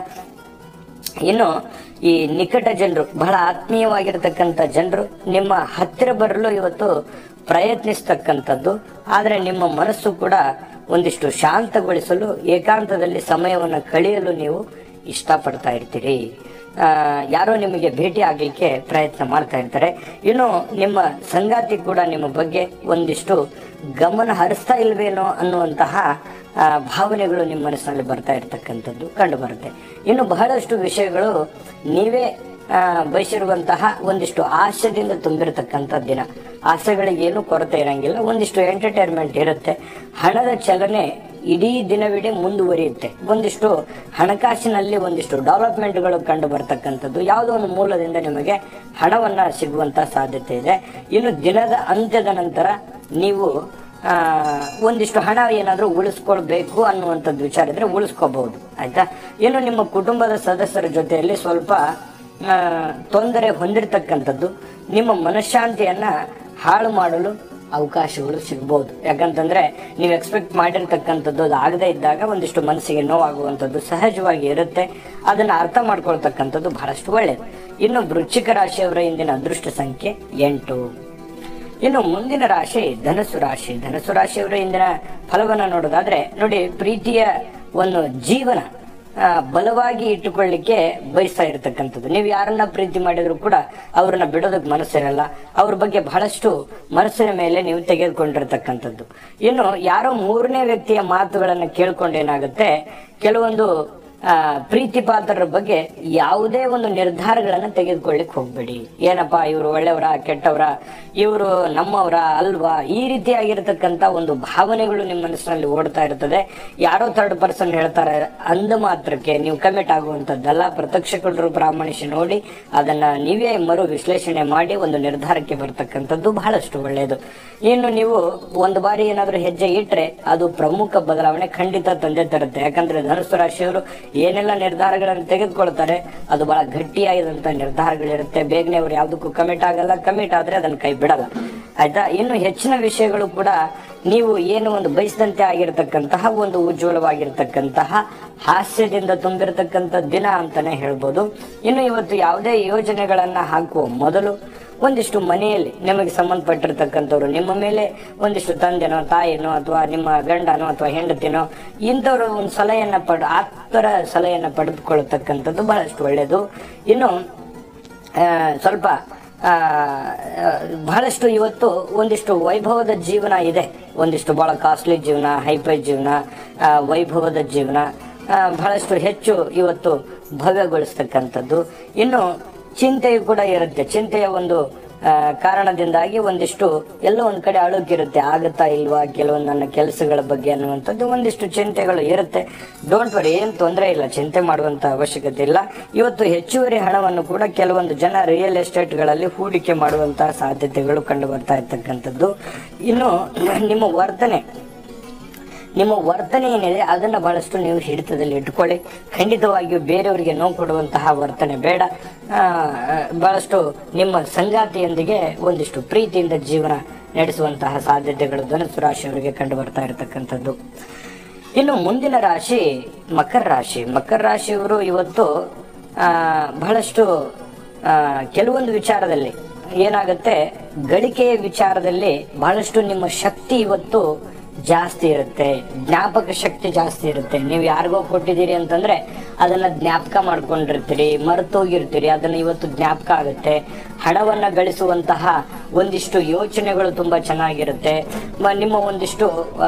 ಇನ್ನು ಈ ನಿಕಟ ಜನರು ಬಹಳ ಆತ್ಮೀಯವಾಗಿರ್ತಕ್ಕಂಥ ಜನರು ನಿಮ್ಮ ಹತ್ತಿರ ಬರಲು ಇವತ್ತು ಪ್ರಯತ್ನಿಸ್ತಕ್ಕಂಥದ್ದು ಆದರೆ ನಿಮ್ಮ ಮನಸ್ಸು ಕೂಡ ಒಂದಿಷ್ಟು ಶಾಂತಗೊಳಿಸಲು ಏಕಾಂತದಲ್ಲಿ ಸಮಯವನ್ನು ಕಳೆಯಲು ನೀವು ಇಷ್ಟಪಡ್ತಾ ಇರ್ತೀರಿ ಆ, ಯಾರೋ ನಿಮಗೆ ಭೇಟಿ ಆಗ್ಲಿಕ್ಕೆ ಪ್ರಯತ್ನ ಮಾಡ್ತಾ ಇರ್ತಾರೆ ಇನ್ನು ನಿಮ್ಮ ಸಂಗಾತಿ ಕೂಡ ನಿಮ್ಮ ಬಗ್ಗೆ ಒಂದಿಷ್ಟು ಗಮನ ಹರಿಸ್ತಾ ಇಲ್ವೇನೋ ಅನ್ನುವಂತಹ ಆ, ಭಾವನೆಗಳು ನಿಮ್ಮ ಮನಸ್ಸಿನಲ್ಲಿ ಬರ್ತಾ ಇರ್ತಕ್ಕಂಥದ್ದು ಕಂಡು ಬರುತ್ತೆ ಇನ್ನು ಬಹಳಷ್ಟು ವಿಷಯಗಳು ನೀವೇ ಆ, ಬಯಸಿರುವಂತಹ ಒಂದಿಷ್ಟು ಆಶೆದಿಂದ ತುಂಬಿರತಕ್ಕಂಥ ದಿನ ಆಸೆಗಳಿಗೆ ಏನು ಕೊರತೆ ಇರಂಗಿಲ್ಲ ಒಂದಿಷ್ಟು ಎಂಟರ್ಟೈನ್ಮೆಂಟ್ ಇರುತ್ತೆ ಹಣದ ಚಲನೆ ಇಡೀ ದಿನವಿಡೀ ಮುಂದುವರಿಯುತ್ತೆ ಒಂದಿಷ್ಟು ಹಣಕಾಸಿನಲ್ಲಿ ಒಂದಿಷ್ಟು ಡೆವಲಪ್ಮೆಂಟ್ಗಳು ಕಂಡು ಬರ್ತಕ್ಕಂಥದ್ದು ಯಾವುದೋ ಒಂದು ಮೂಲದಿಂದ ನಿಮಗೆ ಹಣವನ್ನ ಸಿಗುವಂತ ಸಾಧ್ಯತೆ ಇದೆ ಇನ್ನು ದಿನದ ಅಂತ್ಯದ ನಂತರ ನೀವು ಆ, ಒಂದಿಷ್ಟು ಹಣ ಏನಾದರೂ ಉಳಿಸ್ಕೊಳ್ಬೇಕು ಅನ್ನುವಂಥದ್ದು ವಿಚಾರ ಇದ್ರೆ ಉಳಿಸ್ಕೋಬಹುದು ಆಯ್ತಾ ಇನ್ನು ನಿಮ್ಮ ಕುಟುಂಬದ ಸದಸ್ಯರ ಜೊತೆಯಲ್ಲಿ ಸ್ವಲ್ಪ ಆ, ತೊಂದರೆ ಹೊಂದಿರತಕ್ಕಂಥದ್ದು ನಿಮ್ಮ ಮನಃಶಾಂತಿಯನ್ನ ಹಾಳು ಮಾಡಲು ಅವಕಾಶಗಳು ಸಿಗ್ಬೋದು ಯಾಕಂತಂದ್ರೆ ನೀವು ಎಕ್ಸ್ಪೆಕ್ಟ್ ಮಾಡಿರ್ತಕ್ಕಂಥದ್ದು ಅದು ಆಗದೇ ಇದ್ದಾಗ ಒಂದಿಷ್ಟು ಮನಸ್ಸಿಗೆ ನೋವಾಗುವಂಥದ್ದು ಸಹಜವಾಗಿ ಇರುತ್ತೆ ಅದನ್ನ ಅರ್ಥ ಮಾಡ್ಕೊಳ್ತಕ್ಕಂಥದ್ದು ಬಹಳಷ್ಟು ಒಳ್ಳೆಯದು ಇನ್ನು ವೃಶ್ಚಿಕ ರಾಶಿಯವರ ಇಂದಿನ ಅದೃಷ್ಟ ಸಂಖ್ಯೆ ಎಂಟು ಇನ್ನು ಮುಂದಿನ ರಾಶಿ ಧನಸ್ಸು ರಾಶಿ ಧನಸ್ಸು ರಾಶಿಯವರ ಇಂದಿನ ಫಲವನ್ನ ನೋಡೋದಾದ್ರೆ ನೋಡಿ ಪ್ರೀತಿಯ ಒಂದು ಜೀವನ ಆ, ಬಲವಾಗಿ ಇಟ್ಟುಕೊಳ್ಳಿಕ್ಕೆ ಬಯಸ್ತಾ ಇರತಕ್ಕಂಥದ್ದು ನೀವು ಯಾರನ್ನ ಪ್ರೀತಿ ಮಾಡಿದ್ರು ಕೂಡ ಅವ್ರನ್ನ ಬಿಡೋದಕ್ಕೆ ಮನಸ್ಸಿರಲ್ಲ ಅವ್ರ ಬಗ್ಗೆ ಬಹಳಷ್ಟು ಮನಸ್ಸಿನ ಮೇಲೆ ನೀವು ತೆಗೆದುಕೊಂಡಿರ್ತಕ್ಕಂಥದ್ದು ಇನ್ನು ಯಾರೋ ಮೂರನೇ ವ್ಯಕ್ತಿಯ ಮಾತುಗಳನ್ನ ಕೇಳ್ಕೊಂಡು ಏನಾಗುತ್ತೆ ಕೆಲವೊಂದು ಆ, ಪ್ರೀತಿ ಪಾತ್ರರ ಬಗ್ಗೆ ಯಾವುದೇ ಒಂದು ನಿರ್ಧಾರಗಳನ್ನ ತೆಗೆದುಕೊಳ್ಳಿಕ್ ಹೋಗ್ಬೇಡಿ ಏನಪ್ಪಾ ಇವರು ಒಳ್ಳೆಯವರ ಕೆಟ್ಟವರ ಇವರು ನಮ್ಮವರ ಅಲ್ವಾ ಈ ರೀತಿಯಾಗಿರ್ತಕ್ಕಂತ ಒಂದು ಭಾವನೆಗಳು ನಿಮ್ಮ ಮನಸ್ಸಿನಲ್ಲಿ ಓಡ್ತಾ ಇರ್ತದೆ ಯಾರೋ ಥರ್ಡ್ ಪರ್ಸನ್ ಹೇಳ್ತಾರೆ ಅಂದ ಮಾತ್ರಕ್ಕೆ ನೀವು ಕಮಿಟ್ ಆಗುವಂತದ್ದಲ್ಲ ಪ್ರತ್ಯಕ್ಷಗಳು ಪ್ರಾಮಾಣಿಸಿ ನೋಡಿ ಅದನ್ನ ನೀವೇ ಮರು ವಿಶ್ಲೇಷಣೆ ಮಾಡಿ ಒಂದು ನಿರ್ಧಾರಕ್ಕೆ ಬರ್ತಕ್ಕಂಥದ್ದು ಬಹಳಷ್ಟು ಒಳ್ಳೆಯದು ಇನ್ನು ನೀವು ಒಂದು ಬಾರಿ ಏನಾದ್ರೂ ಹೆಜ್ಜೆ ಇಟ್ರೆ ಅದು ಪ್ರಮುಖ ಬದಲಾವಣೆ ಖಂಡಿತ ತಂದೆ ತರುತ್ತೆ ಯಾಕಂದ್ರೆ ಧನುಸ್ಸು ರಾಶಿಯವರು ಏನೆಲ್ಲ ನಿರ್ಧಾರಗಳನ್ನು ತೆಗೆದುಕೊಳ್ತಾರೆ ಅದು ಬಹಳ ಗಟ್ಟಿಯಾಗಿದಂತ ನಿರ್ಧಾರಗಳಿರುತ್ತೆ ಬೇಗನೆ ಅವ್ರು ಯಾವ್ದಕ್ಕೂ ಕಮಿಟ್ ಆಗಲ್ಲ ಕಮಿಟ್ ಆದ್ರೆ ಅದನ್ನ ಕೈ ಬಿಡಲ್ಲ ಆಯ್ತಾ ಇನ್ನು ಹೆಚ್ಚಿನ ವಿಷಯಗಳು ಕೂಡ ನೀವು ಏನು ಒಂದು ಬಯಸಿದಂತೆ ಆಗಿರತಕ್ಕಂತಹ ಒಂದು ಉಜ್ವಲವಾಗಿರ್ತಕ್ಕಂತಹ ಹಾಸ್ಯದಿಂದ ತುಂಬಿರತಕ್ಕಂಥ ದಿನ ಅಂತಾನೆ ಹೇಳ್ಬೋದು ಇನ್ನು ಇವತ್ತು ಯಾವುದೇ ಯೋಜನೆಗಳನ್ನ ಹಾಕುವ ಮೊದಲು ಒಂದಿಷ್ಟು ಮನೆಯಲ್ಲಿ ನಿಮಗೆ ಸಂಬಂಧಪಟ್ಟಿರ್ತಕ್ಕಂಥವ್ರು ನಿಮ್ಮ ಮೇಲೆ ಒಂದಿಷ್ಟು ತಂದೆನೋ ತಾಯಿನೋ ಅಥವಾ ನಿಮ್ಮ ಗಂಡನೋ ಅಥವಾ ಹೆಂಡತಿನೋ ಇಂಥವ್ರು ಒಂದು ಸಲಹೆಯನ್ನ ಪಡ್ ಆತರ ಸಲಹೆಯನ್ನ ಪಡೆದುಕೊಳ್ಳತಕ್ಕಂಥದ್ದು ಬಹಳಷ್ಟು ಒಳ್ಳೆಯದು ಇನ್ನು ಆ, ಸ್ವಲ್ಪ ಆ, ಆ, ಬಹಳಷ್ಟು ಇವತ್ತು ಒಂದಿಷ್ಟು ವೈಭವದ ಜೀವನ ಇದೆ ಒಂದಿಷ್ಟು ಬಹಳ ಕಾಸ್ಟ್ಲಿ ಜೀವನ ಹೈಫೈ ಜೀವನ ಆ, ವೈಭವದ ಜೀವನ ಆ, ಬಹಳಷ್ಟು ಹೆಚ್ಚು ಇವತ್ತು ಭವ್ಯಗೊಳಿಸ್ತಕ್ಕಂಥದ್ದು ಇನ್ನು ಚಿಂತೆಯು ಕೂಡ ಇರುತ್ತೆ ಚಿಂತೆಯ ಒಂದು ಆ, ಕಾರಣದಿಂದಾಗಿ ಒಂದಿಷ್ಟು ಎಲ್ಲೋ ಒಂದ್ ಕಡೆ ಅಳುಕಿರುತ್ತೆ ಆಗತ್ತಾ ಇಲ್ವಾ ಕೆಲವೊಂದು ನನ್ನ ಕೆಲಸಗಳ ಬಗ್ಗೆ ಅನ್ನುವಂಥದ್ದು ಒಂದಿಷ್ಟು ಚಿಂತೆಗಳು ಇರುತ್ತೆ ಡೋಂಟ್ ವರಿ ಏನ್ ತೊಂದರೆ ಇಲ್ಲ ಚಿಂತೆ ಮಾಡುವಂತ ಅವಶ್ಯಕತೆ ಇಲ್ಲ ಇವತ್ತು ಹೆಚ್ಚುವರಿ ಹಣವನ್ನು ಕೂಡ ಕೆಲವೊಂದು ಜನ ರಿಯಲ್ ಎಸ್ಟೇಟ್ಗಳಲ್ಲಿ ಹೂಡಿಕೆ ಮಾಡುವಂತಹ ಸಾಧ್ಯತೆಗಳು ಕಂಡು ಬರ್ತಾ ಇರ್ತಕ್ಕಂಥದ್ದು ಇನ್ನು ನಿಮ್ಮ ವರ್ತನೆ ನಿಮ್ಮ ವರ್ತನೆ ಏನಿದೆ ಅದನ್ನ ಬಹಳಷ್ಟು ನೀವು ಹಿಡಿತದಲ್ಲಿ ಇಟ್ಕೊಳ್ಳಿ ಖಂಡಿತವಾಗಿಯೂ ಬೇರೆಯವರಿಗೆ ನೋವು ಕೊಡುವಂತಹ ವರ್ತನೆ ಬೇಡ ಆ, ಬಹಳಷ್ಟು ನಿಮ್ಮ ಸಂಗಾತಿಯೊಂದಿಗೆ ಒಂದಿಷ್ಟು ಪ್ರೀತಿಯಿಂದ ಜೀವನ ನಡೆಸುವಂತಹ ಸಾಧ್ಯತೆಗಳು ಧನುಸು ರಾಶಿಯವರಿಗೆ ಕಂಡು ಬರ್ತಾ ಇರತಕ್ಕಂಥದ್ದು ಇನ್ನು ಮುಂದಿನ ರಾಶಿ ಮಕರ ರಾಶಿ ಮಕರ ರಾಶಿಯವರು ಇವತ್ತು ಆ, ಬಹಳಷ್ಟು ಆ, ಕೆಲವೊಂದು ವಿಚಾರದಲ್ಲಿ ಏನಾಗುತ್ತೆ ಗಳಿಕೆಯ ವಿಚಾರದಲ್ಲಿ ಬಹಳಷ್ಟು ನಿಮ್ಮ ಶಕ್ತಿ ಇವತ್ತು ಜಾಸ್ತಿ ಇರುತ್ತೆ ಜ್ಞಾಪಕ ಶಕ್ತಿ ಜಾಸ್ತಿ ಇರುತ್ತೆ ನೀವು ಯಾರಿಗೋ ಕೊಟ್ಟಿದ್ದೀರಿ ಅಂತಂದ್ರೆ ಅದನ್ನ ಜ್ಞಾಪಕ ಮಾಡ್ಕೊಂಡಿರ್ತೀರಿ ಮರೆತೋಗಿರ್ತೀರಿ ಅದನ್ನ ಇವತ್ತು ಜ್ಞಾಪಕ ಆಗುತ್ತೆ ಹಣವನ್ನ ಗಳಿಸುವಂತಹ ಒಂದಿಷ್ಟು ಯೋಚನೆಗಳು ತುಂಬಾ ಚೆನ್ನಾಗಿರುತ್ತೆ ಮ- ನಿಮ್ಮ ಒಂದಿಷ್ಟು ಆ,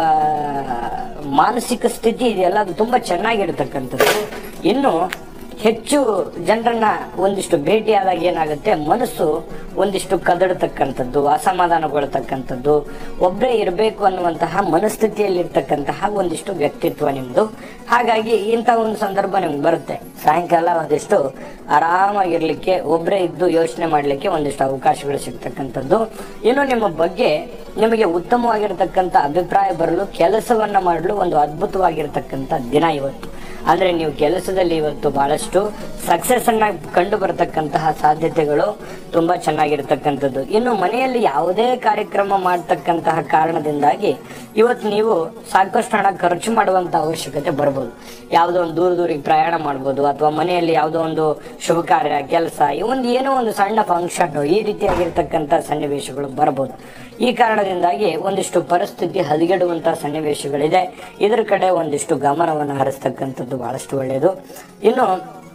ಮಾನಸಿಕ ಸ್ಥಿತಿ ಇದೆಯಲ್ಲ ಅದು ತುಂಬಾ ಚೆನ್ನಾಗಿರ್ತಕ್ಕಂಥದ್ದು ಇನ್ನು ಹೆಚ್ಚು ಜನರನ್ನ ಒಂದಿಷ್ಟು ಭೇಟಿಯಾದಾಗ ಏನಾಗುತ್ತೆ ಮನಸ್ಸು ಒಂದಿಷ್ಟು ಕದಡತಕ್ಕಂಥದ್ದು ಅಸಮಾಧಾನಗೊಳ್ತಕ್ಕಂಥದ್ದು ಒಬ್ಬರೇ ಇರಬೇಕು ಅನ್ನುವಂತಹ ಮನಸ್ಥಿತಿಯಲ್ಲಿರ್ತಕ್ಕಂತಹ ಒಂದಿಷ್ಟು ವ್ಯಕ್ತಿತ್ವ ನಿಮ್ದು ಹಾಗಾಗಿ ಇಂಥ ಒಂದು ಸಂದರ್ಭ ನಿಮ್ಗೆ ಬರುತ್ತೆ ಸಾಯಂಕಾಲ ಒಂದಿಷ್ಟು ಆರಾಮಾಗಿರ್ಲಿಕ್ಕೆ ಒಬ್ಬರೇ ಇದ್ದು ಯೋಚನೆ ಮಾಡ್ಲಿಕ್ಕೆ ಒಂದಿಷ್ಟು ಅವಕಾಶಗಳು ಸಿಗ್ತಕ್ಕಂಥದ್ದು ಇನ್ನು ನಿಮ್ಮ ಬಗ್ಗೆ ನಿಮಗೆ ಉತ್ತಮವಾಗಿರ್ತಕ್ಕಂಥ ಅಭಿಪ್ರಾಯ ಬರಲು ಕೆಲಸವನ್ನ ಮಾಡಲು ಒಂದು ಅದ್ಭುತವಾಗಿರ್ತಕ್ಕಂಥ ದಿನ ಇವತ್ತು ಅಂದ್ರೆ ನೀವು ಕೆಲಸದಲ್ಲಿ ಇವತ್ತು ಬಹಳಷ್ಟು ಸಕ್ಸಸ್ ಅನ್ನ ಕಂಡು ಬರತಕ್ಕಂತಹ ಸಾಧ್ಯತೆಗಳು ತುಂಬಾ ಚೆನ್ನಾಗಿರ್ತಕ್ಕಂಥದ್ದು ಇನ್ನು ಮನೆಯಲ್ಲಿ ಯಾವುದೇ ಕಾರ್ಯಕ್ರಮ ಮಾಡ್ತಕ್ಕಂತಹ ಕಾರಣದಿಂದಾಗಿ ಇವತ್ತು ನೀವು ಸಾಕಷ್ಟು ಹಣ ಖರ್ಚು ಮಾಡುವಂತ ಅವಶ್ಯಕತೆ ಬರ್ಬೋದು ಯಾವುದೋ ಒಂದು ದೂರ ದೂರಿಗೆ ಪ್ರಯಾಣ ಮಾಡ್ಬೋದು ಅಥವಾ ಮನೆಯಲ್ಲಿ ಯಾವುದೋ ಒಂದು ಶುಭ ಕಾರ್ಯ ಕೆಲಸ ಒಂದು ಏನೋ ಒಂದು ಸಣ್ಣ ಫಂಕ್ಷನ್ ಈ ರೀತಿಯಾಗಿರ್ತಕ್ಕಂಥ ಸನ್ನಿವೇಶಗಳು ಬರಬಹುದು ಈ ಕಾರಣದಿಂದಾಗಿ ಒಂದಿಷ್ಟು ಪರಿಸ್ಥಿತಿ ಹದಗೆಡುವಂತಹ ಸನ್ನಿವೇಶಗಳಿದೆ ಇದರ ಕಡೆ ಒಂದಿಷ್ಟು ಗಮನವನ್ನು ಹರಿಸ್ತಕ್ಕಂಥದ್ದು ಬಹಳಷ್ಟು ಒಳ್ಳೆಯದು ಇನ್ನು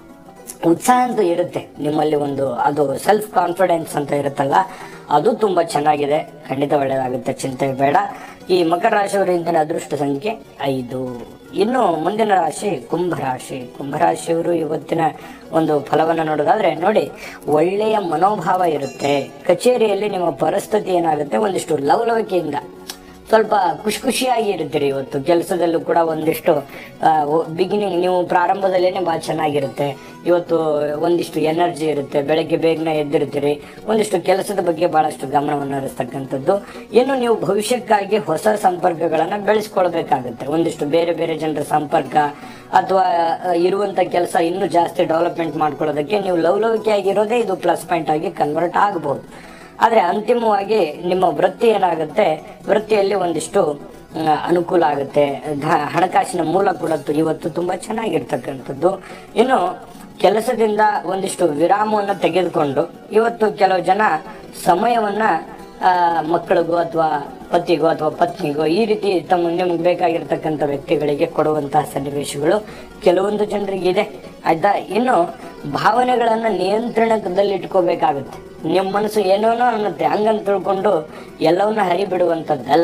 ಉತ್ಸಾಹ ಅಂತೂ ಇರುತ್ತೆ ನಿಮ್ಮಲ್ಲಿ ಒಂದು ಅದು ಸೆಲ್ಫ್ ಕಾನ್ಫಿಡೆನ್ಸ್ ಅಂತ ಇರುತ್ತಲ್ಲ ಅದು ತುಂಬಾ ಚೆನ್ನಾಗಿದೆ ಖಂಡಿತ ಒಳ್ಳೆಯದಾಗುತ್ತೆ ಚಿಂತೆ ಬೇಡ ಈ ಮಕರ ರಾಶಿಯವರ ಇಂದಿನ ಅದೃಷ್ಟ ಸಂಖ್ಯೆ ಐದು ಇನ್ನು ಮುಂದಿನ ರಾಶಿ ಕುಂಭರಾಶಿ ಕುಂಭರಾಶಿಯವರು ಇವತ್ತಿನ ಒಂದು ಫಲವನ್ನು ನೋಡೋದಾದ್ರೆ ನೋಡಿ ಒಳ್ಳೆಯ ಮನೋಭಾವ ಇರುತ್ತೆ ಕಚೇರಿಯಲ್ಲಿ ನಿಮ್ಮ ಪರಿಸ್ಥಿತಿ ಏನಾಗುತ್ತೆ ಒಂದಿಷ್ಟು ಲವಲವಿಕೆಯಿಂದ ಸ್ವಲ್ಪ ಖುಷಿ ಖುಷಿಯಾಗಿ ಇರ್ತೀರಿ ಇವತ್ತು ಕೆಲಸದಲ್ಲೂ ಕೂಡ ಒಂದಿಷ್ಟು ಬಿಗಿನಿಂಗ್ ನೀವು ಪ್ರಾರಂಭದಲ್ಲೇನೆ ಭಾಳ ಚೆನ್ನಾಗಿರುತ್ತೆ ಇವತ್ತು ಒಂದಿಷ್ಟು ಎನರ್ಜಿ ಇರುತ್ತೆ ಬೆಳಗ್ಗೆ ಬೇಗನೆ ಎದ್ದಿರ್ತೀರಿ ಒಂದಿಷ್ಟು ಕೆಲಸದ ಬಗ್ಗೆ ಬಹಳಷ್ಟು ಗಮನವನ್ನು ಹರಿಸ್ತಕ್ಕಂಥದ್ದು ಇನ್ನು ನೀವು ಭವಿಷ್ಯಕ್ಕಾಗಿ ಹೊಸ ಸಂಪರ್ಕಗಳನ್ನು ಬೆಳೆಸ್ಕೊಳ್ಬೇಕಾಗುತ್ತೆ ಒಂದಿಷ್ಟು ಬೇರೆ ಬೇರೆ ಜನರ ಸಂಪರ್ಕ ಅಥವಾ ಇರುವಂತ ಕೆಲಸ ಇನ್ನೂ ಜಾಸ್ತಿ ಡೆವಲಪ್ಮೆಂಟ್ ಮಾಡ್ಕೊಳ್ಳೋದಕ್ಕೆ ನೀವು ಲವಲವಿಕೆಯಾಗಿರೋದೇ ಇದು ಪ್ಲಸ್ ಪಾಯಿಂಟ್ ಆಗಿ ಕನ್ವರ್ಟ್ ಆಗಬಹುದು ಆದ್ರೆ ಅಂತಿಮವಾಗಿ ನಿಮ್ಮ ವೃತ್ತಿ ಏನಾಗುತ್ತೆ ವೃತ್ತಿಯಲ್ಲಿ ಒಂದಿಷ್ಟು ಆ, ಅನುಕೂಲ ಆಗುತ್ತೆ ಧ- ಹಣಕಾಸಿನ ಮೂಲ ಕೂಡ ತು- ಇವತ್ತು ತುಂಬಾ ಚೆನ್ನಾಗಿರ್ತಕ್ಕಂಥದ್ದು ಇನ್ನು ಕೆಲಸದಿಂದ ಒಂದಿಷ್ಟು ವಿರಾಮವನ್ನು ತೆಗೆದುಕೊಂಡು ಇವತ್ತು ಕೆಲವು ಜನ ಸಮಯವನ್ನ ಆ, ಮಕ್ಕಳಿಗೋ ಅಥವಾ ಪತಿಗೋ ಅಥವಾ ಪತ್ನಿಗೋ ಈ ರೀತಿ ತಮ್ಮ ನಿಮ್ಗೆ ಬೇಕಾಗಿರ್ತಕ್ಕಂಥ ವ್ಯಕ್ತಿಗಳಿಗೆ ಕೊಡುವಂತಹ ಸನ್ನಿವೇಶಗಳು ಕೆಲವೊಂದು ಜನರಿಗೆ ಇದೆ ಆಯ್ತಾ ಇನ್ನು ಭಾವನೆಗಳನ್ನ ನಿಯಂತ್ರಣದಲ್ಲಿ ಇಟ್ಕೋಬೇಕಾಗುತ್ತೆ ನಿಮ್ಮ ಮನಸ್ಸು ಏನೇನೋ ಅನ್ನತ್ತೆ ಹಂಗಂತ ತಿಳ್ಕೊಂಡು ಎಲ್ಲವನ್ನ ಹರಿಬಿಡುವಂಥದ್ದಲ್ಲ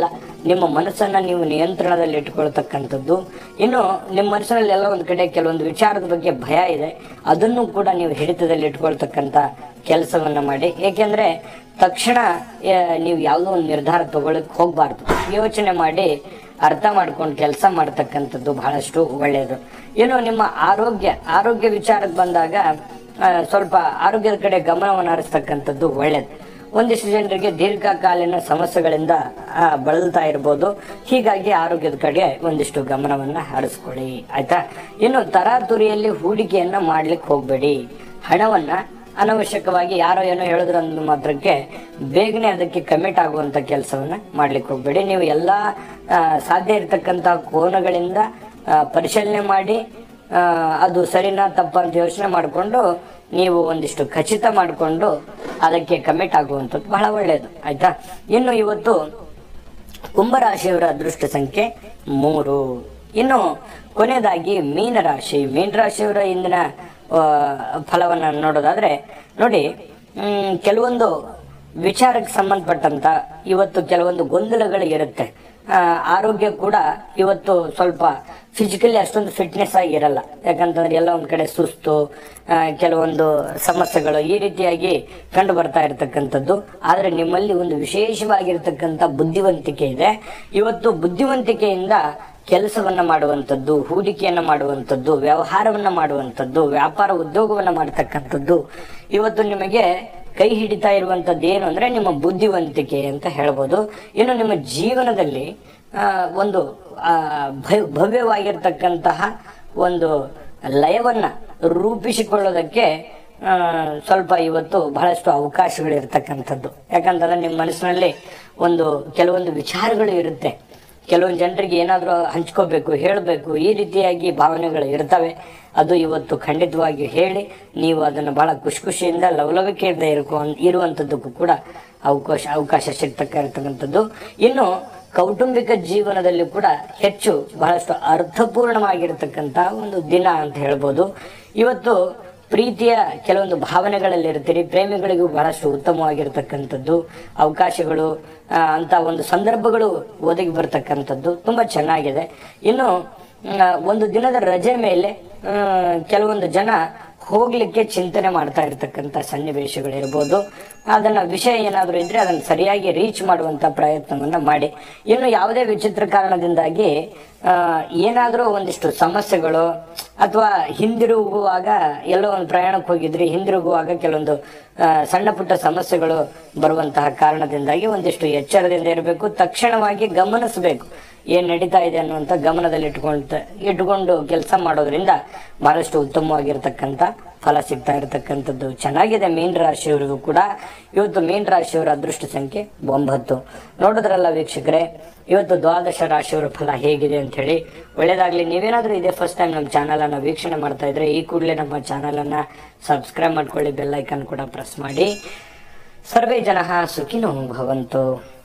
ನಿಮ್ಮ ಮನಸ್ಸನ್ನ ನೀವು ನಿಯಂತ್ರಣದಲ್ಲಿ ಇಟ್ಕೊಳ್ತಕ್ಕಂಥದ್ದು ಇನ್ನು ನಿಮ್ಮ ಮನಸ್ಸಿನಲ್ಲಿ ಎಲ್ಲ ಒಂದು ಕಡೆ ಕೆಲವೊಂದು ವಿಚಾರದ ಬಗ್ಗೆ ಭಯ ಇದೆ ಅದನ್ನು ಕೂಡ ನೀವು ಹಿಡಿತದಲ್ಲಿ ಇಟ್ಕೊಳ್ತಕ್ಕಂಥ ಕೆಲಸವನ್ನ ಮಾಡಿ ಏಕೆಂದ್ರೆ ತಕ್ಷಣ ಆ, ನೀವು ಯಾವುದೋ ಒಂದು ನಿರ್ಧಾರ ತಗೊಳಕ್ ಹೋಗ್ಬಾರ್ದು ಯೋಚನೆ ಮಾಡಿ ಅರ್ಥ ಮಾಡ್ಕೊಂಡು ಕೆಲಸ ಮಾಡ್ತಕ್ಕಂಥದ್ದು ಬಹಳಷ್ಟು ಒಳ್ಳೆಯದು ಇನ್ನು ನಿಮ್ಮ ಆರೋಗ್ಯ ಆರೋಗ್ಯ ವಿಚಾರಕ್ಕೆ ಬಂದಾಗ ಆ, ಸ್ವಲ್ಪ ಆರೋಗ್ಯದ ಕಡೆ ಗಮನವನ್ನು ಹರಿಸ್ತಕ್ಕಂಥದ್ದು ಒಳ್ಳೆಯದು ಒಂದಿಷ್ಟು ಜನರಿಗೆ ದೀರ್ಘಕಾಲೀನ ಸಮಸ್ಯೆಗಳಿಂದ ಆ, ಬಳಲ್ತಾ ಇರ್ಬೋದು ಹೀಗಾಗಿ ಆರೋಗ್ಯದ ಕಡೆ ಒಂದಿಷ್ಟು ಗಮನವನ್ನ ಹರಿಸ್ಕೊಳ್ಳಿ ಆಯ್ತಾ ಇನ್ನು ತರಾತುರಿಯಲ್ಲಿ ಹೂಡಿಕೆಯನ್ನ ಮಾಡ್ಲಿಕ್ಕೆ ಹೋಗ್ಬೇಡಿ ಹಣವನ್ನ ಅನವಶ್ಯಕವಾಗಿ ಯಾರೋ ಏನೋ ಹೇಳಿದ್ರು ಅಂದ ಮಾತ್ರಕ್ಕೆ ಬೇಗನೆ ಅದಕ್ಕೆ ಕಮಿಟ್ ಆಗುವಂತ ಕೆಲಸವನ್ನ ಮಾಡ್ಲಿಕ್ಕೆ ಹೋಗ್ಬೇಡಿ ನೀವು ಎಲ್ಲಾ ಆ, ಸಾಧ್ಯ ಇರತಕ್ಕಂತ ಕೋನಗಳಿಂದ ಆ, ಪರಿಶೀಲನೆ ಮಾಡಿ ಆ, ಅದು ಸರಿನಾ ತಪ್ಪ ಅಂತ ಯೋಚನೆ ಮಾಡಿಕೊಂಡು ನೀವು ಒಂದಿಷ್ಟು ಖಚಿತ ಮಾಡಿಕೊಂಡು ಅದಕ್ಕೆ ಕಮಿಟ್ ಆಗುವಂಥದ್ದು ಬಹಳ ಒಳ್ಳೆಯದು ಆಯ್ತಾ ಇನ್ನು ಇವತ್ತು ಕುಂಭರಾಶಿಯವರ ಅದೃಷ್ಟ ಸಂಖ್ಯೆ ಮೂರು ಇನ್ನು ಕೊನೆಯದಾಗಿ ಮೀನರಾಶಿ ಮೀನರಾಶಿಯವರ ಇಂದಿನ ಆ, ಫಲವನ್ನ ನೋಡೋದಾದ್ರೆ ನೋಡಿ ಮ್, ಕೆಲವೊಂದು ವಿಚಾರಕ್ಕೆ ಸಂಬಂಧಪಟ್ಟಂತ ಇವತ್ತು ಕೆಲವೊಂದು ಗೊಂದಲಗಳು ಇರುತ್ತೆ ಆ, ಆರೋಗ್ಯ ಕೂಡ ಇವತ್ತು ಸ್ವಲ್ಪ ಫಿಸಿಕಲಿ ಅಷ್ಟೊಂದು ಫಿಟ್ನೆಸ್ ಆಗಿರಲ್ಲ ಯಾಕಂತಂದ್ರೆ ಎಲ್ಲ ಒಂದ್ ಕಡೆ ಸುಸ್ತು ಆ, ಕೆಲವೊಂದು ಸಮಸ್ಯೆಗಳು ಈ ರೀತಿಯಾಗಿ ಕಂಡು ಬರ್ತಾ ಇರತಕ್ಕಂಥದ್ದು ಆದ್ರೆ ನಿಮ್ಮಲ್ಲಿ ಒಂದು ವಿಶೇಷವಾಗಿರ್ತಕ್ಕಂಥ ಬುದ್ಧಿವಂತಿಕೆ ಇದೆ ಇವತ್ತು ಬುದ್ಧಿವಂತಿಕೆಯಿಂದ ಕೆಲಸವನ್ನ ಮಾಡುವಂಥದ್ದು ಹೂಡಿಕೆಯನ್ನ ಮಾಡುವಂಥದ್ದು ವ್ಯವಹಾರವನ್ನ ಮಾಡುವಂಥದ್ದು ವ್ಯಾಪಾರ ಉದ್ಯೋಗವನ್ನ ಮಾಡತಕ್ಕಂಥದ್ದು ಇವತ್ತು ನಿಮಗೆ ಕೈ ಹಿಡಿತಾ ಇರುವಂತದ್ದು ಏನು ಅಂದ್ರೆ ನಿಮ್ಮ ಬುದ್ಧಿವಂತಿಕೆ ಅಂತ ಹೇಳ್ಬೋದು ಇನ್ನು ನಿಮ್ಮ ಜೀವನದಲ್ಲಿ ಆ, ಒಂದು ಆ, ಭ- ಭವ್ಯವಾಗಿರ್ತಕ್ಕಂತಹ ಒಂದು ಲಯವನ್ನ ರೂಪಿಸಿಕೊಳ್ಳೋದಕ್ಕೆ ಆ, ಸ್ವಲ್ಪ ಇವತ್ತು ಬಹಳಷ್ಟು ಅವಕಾಶಗಳು ಇರ್ತಕ್ಕಂಥದ್ದು ಯಾಕಂತಂದ್ರೆ ನಿಮ್ಮ ಮನಸ್ಸಿನಲ್ಲಿ ಒಂದು ಕೆಲವೊಂದು ವಿಚಾರಗಳು ಇರುತ್ತೆ ಕೆಲವೊಂದು ಜನರಿಗೆ ಏನಾದರೂ ಹಂಚ್ಕೋಬೇಕು ಹೇಳಬೇಕು ಈ ರೀತಿಯಾಗಿ ಭಾವನೆಗಳು ಇರ್ತವೆ ಅದು ಇವತ್ತು ಖಂಡಿತವಾಗಿ ಹೇಳಿ ನೀವು ಅದನ್ನು ಬಹಳ ಖುಷಿ ಖುಷಿಯಿಂದ ಲವಲವಿಕೆಯಿಂದ ಇರ್ಕೊ ಇರುವಂಥದ್ದಕ್ಕೂ ಕೂಡ ಅವಕಾಶ ಅವಕಾಶ ಸಿಗ್ತಕ್ಕ ಇರ್ತಕ್ಕಂಥದ್ದು ಇನ್ನು ಕೌಟುಂಬಿಕ ಜೀವನದಲ್ಲಿ ಕೂಡ ಹೆಚ್ಚು ಬಹಳಷ್ಟು ಅರ್ಥಪೂರ್ಣವಾಗಿರ್ತಕ್ಕಂಥ ಒಂದು ದಿನ ಅಂತ ಹೇಳ್ಬೋದು ಇವತ್ತು ಪ್ರೀತಿಯ ಕೆಲವೊಂದು ಭಾವನೆಗಳಲ್ಲಿ ಇರ್ತೀರಿ ಪ್ರೇಮಿಗಳಿಗೂ ಬಹಳಷ್ಟು ಉತ್ತಮವಾಗಿರ್ತಕ್ಕಂಥದ್ದು ಅವಕಾಶಗಳು ಆ, ಅಂತ ಒಂದು ಸಂದರ್ಭಗಳು ಒದಗಿ ಬರ್ತಕ್ಕಂಥದ್ದು ತುಂಬಾ ಚೆನ್ನಾಗಿದೆ ಇನ್ನು ಆ, ಒಂದು ದಿನದ ರಜೆ ಮೇಲೆ ಆ, ಕೆಲವೊಂದು ಜನ ಹೋಗ್ಲಿಕ್ಕೆ ಚಿಂತನೆ ಮಾಡ್ತಾ ಇರ್ತಕ್ಕಂಥ ಸನ್ನಿವೇಶಗಳಿರ್ಬೋದು ಅದನ್ನ ವಿಷಯ ಏನಾದರೂ ಇದ್ರೆ ಅದನ್ನು ಸರಿಯಾಗಿ ರೀಚ್ ಮಾಡುವಂತ ಪ್ರಯತ್ನವನ್ನ ಮಾಡಿ ಇನ್ನು ಯಾವುದೇ ವಿಚಿತ್ರ ಕಾರಣದಿಂದಾಗಿ ಆ, ಏನಾದರೂ ಒಂದಿಷ್ಟು ಸಮಸ್ಯೆಗಳು ಅಥವಾ ಹಿಂದಿರುಗುವಾಗ ಎಲ್ಲೋ ಒಂದು ಪ್ರಯಾಣಕ್ಕೆ ಹೋಗಿದ್ರಿ ಹಿಂದಿರುಗುವಾಗ ಕೆಲವೊಂದು ಆ, ಸಣ್ಣ ಪುಟ್ಟ ಸಮಸ್ಯೆಗಳು ಬರುವಂತಹ ಕಾರಣದಿಂದಾಗಿ ಒಂದಿಷ್ಟು ಎಚ್ಚರದಿಂದ ಇರಬೇಕು ತಕ್ಷಣವಾಗಿ ಗಮನಿಸಬೇಕು ಏನ್ ನಡೀತಾ ಇದೆ ಅನ್ನುವಂಥ ಗಮನದಲ್ಲಿ ಇಟ್ಕೊಂತ ಇಟ್ಕೊಂಡು ಕೆಲಸ ಮಾಡೋದ್ರಿಂದ ಬಹಳಷ್ಟು ಉತ್ತಮವಾಗಿರ್ತಕ್ಕಂಥ ಫಲ ಸಿಗ್ತಾ ಇರತಕ್ಕಂಥದ್ದು ಚೆನ್ನಾಗಿದೆ ಮೀನ ರಾಶಿಯವರಿಗೂ ಕೂಡ ಇವತ್ತು ಮೀನ ರಾಶಿಯವರ ಅದೃಷ್ಟ ಸಂಖ್ಯೆ ಒಂಬತ್ತು ನೋಡಿದ್ರಲ್ಲ ವೀಕ್ಷಕರೇ ಇವತ್ತು ದ್ವಾದಶ ರಾಶಿಯವರ ಫಲ ಹೇಗಿದೆ ಅಂತ ಹೇಳಿ ಒಳ್ಳೇದಾಗ್ಲಿ ನೀವೇನಾದ್ರೂ ಇದೇ ಫಸ್ಟ್ ಟೈಮ್ ನಮ್ಮ ಚಾನಲ್ ಅನ್ನ ವೀಕ್ಷಣೆ ಮಾಡ್ತಾ ಇದ್ರೆ ಈ ಕೂಡಲೇ ನಮ್ಮ ಚಾನಲ್ ಅನ್ನ ಸಬ್ಸ್ಕ್ರೈಬ್ ಮಾಡ್ಕೊಳ್ಳಿ ಬೆಲ್ ಐಕನ್ ಕೂಡ ಪ್ರೆಸ್ ಮಾಡಿ ಸರ್ವೇ ಜನ ಸುಖಿನೋ ಭವಂತು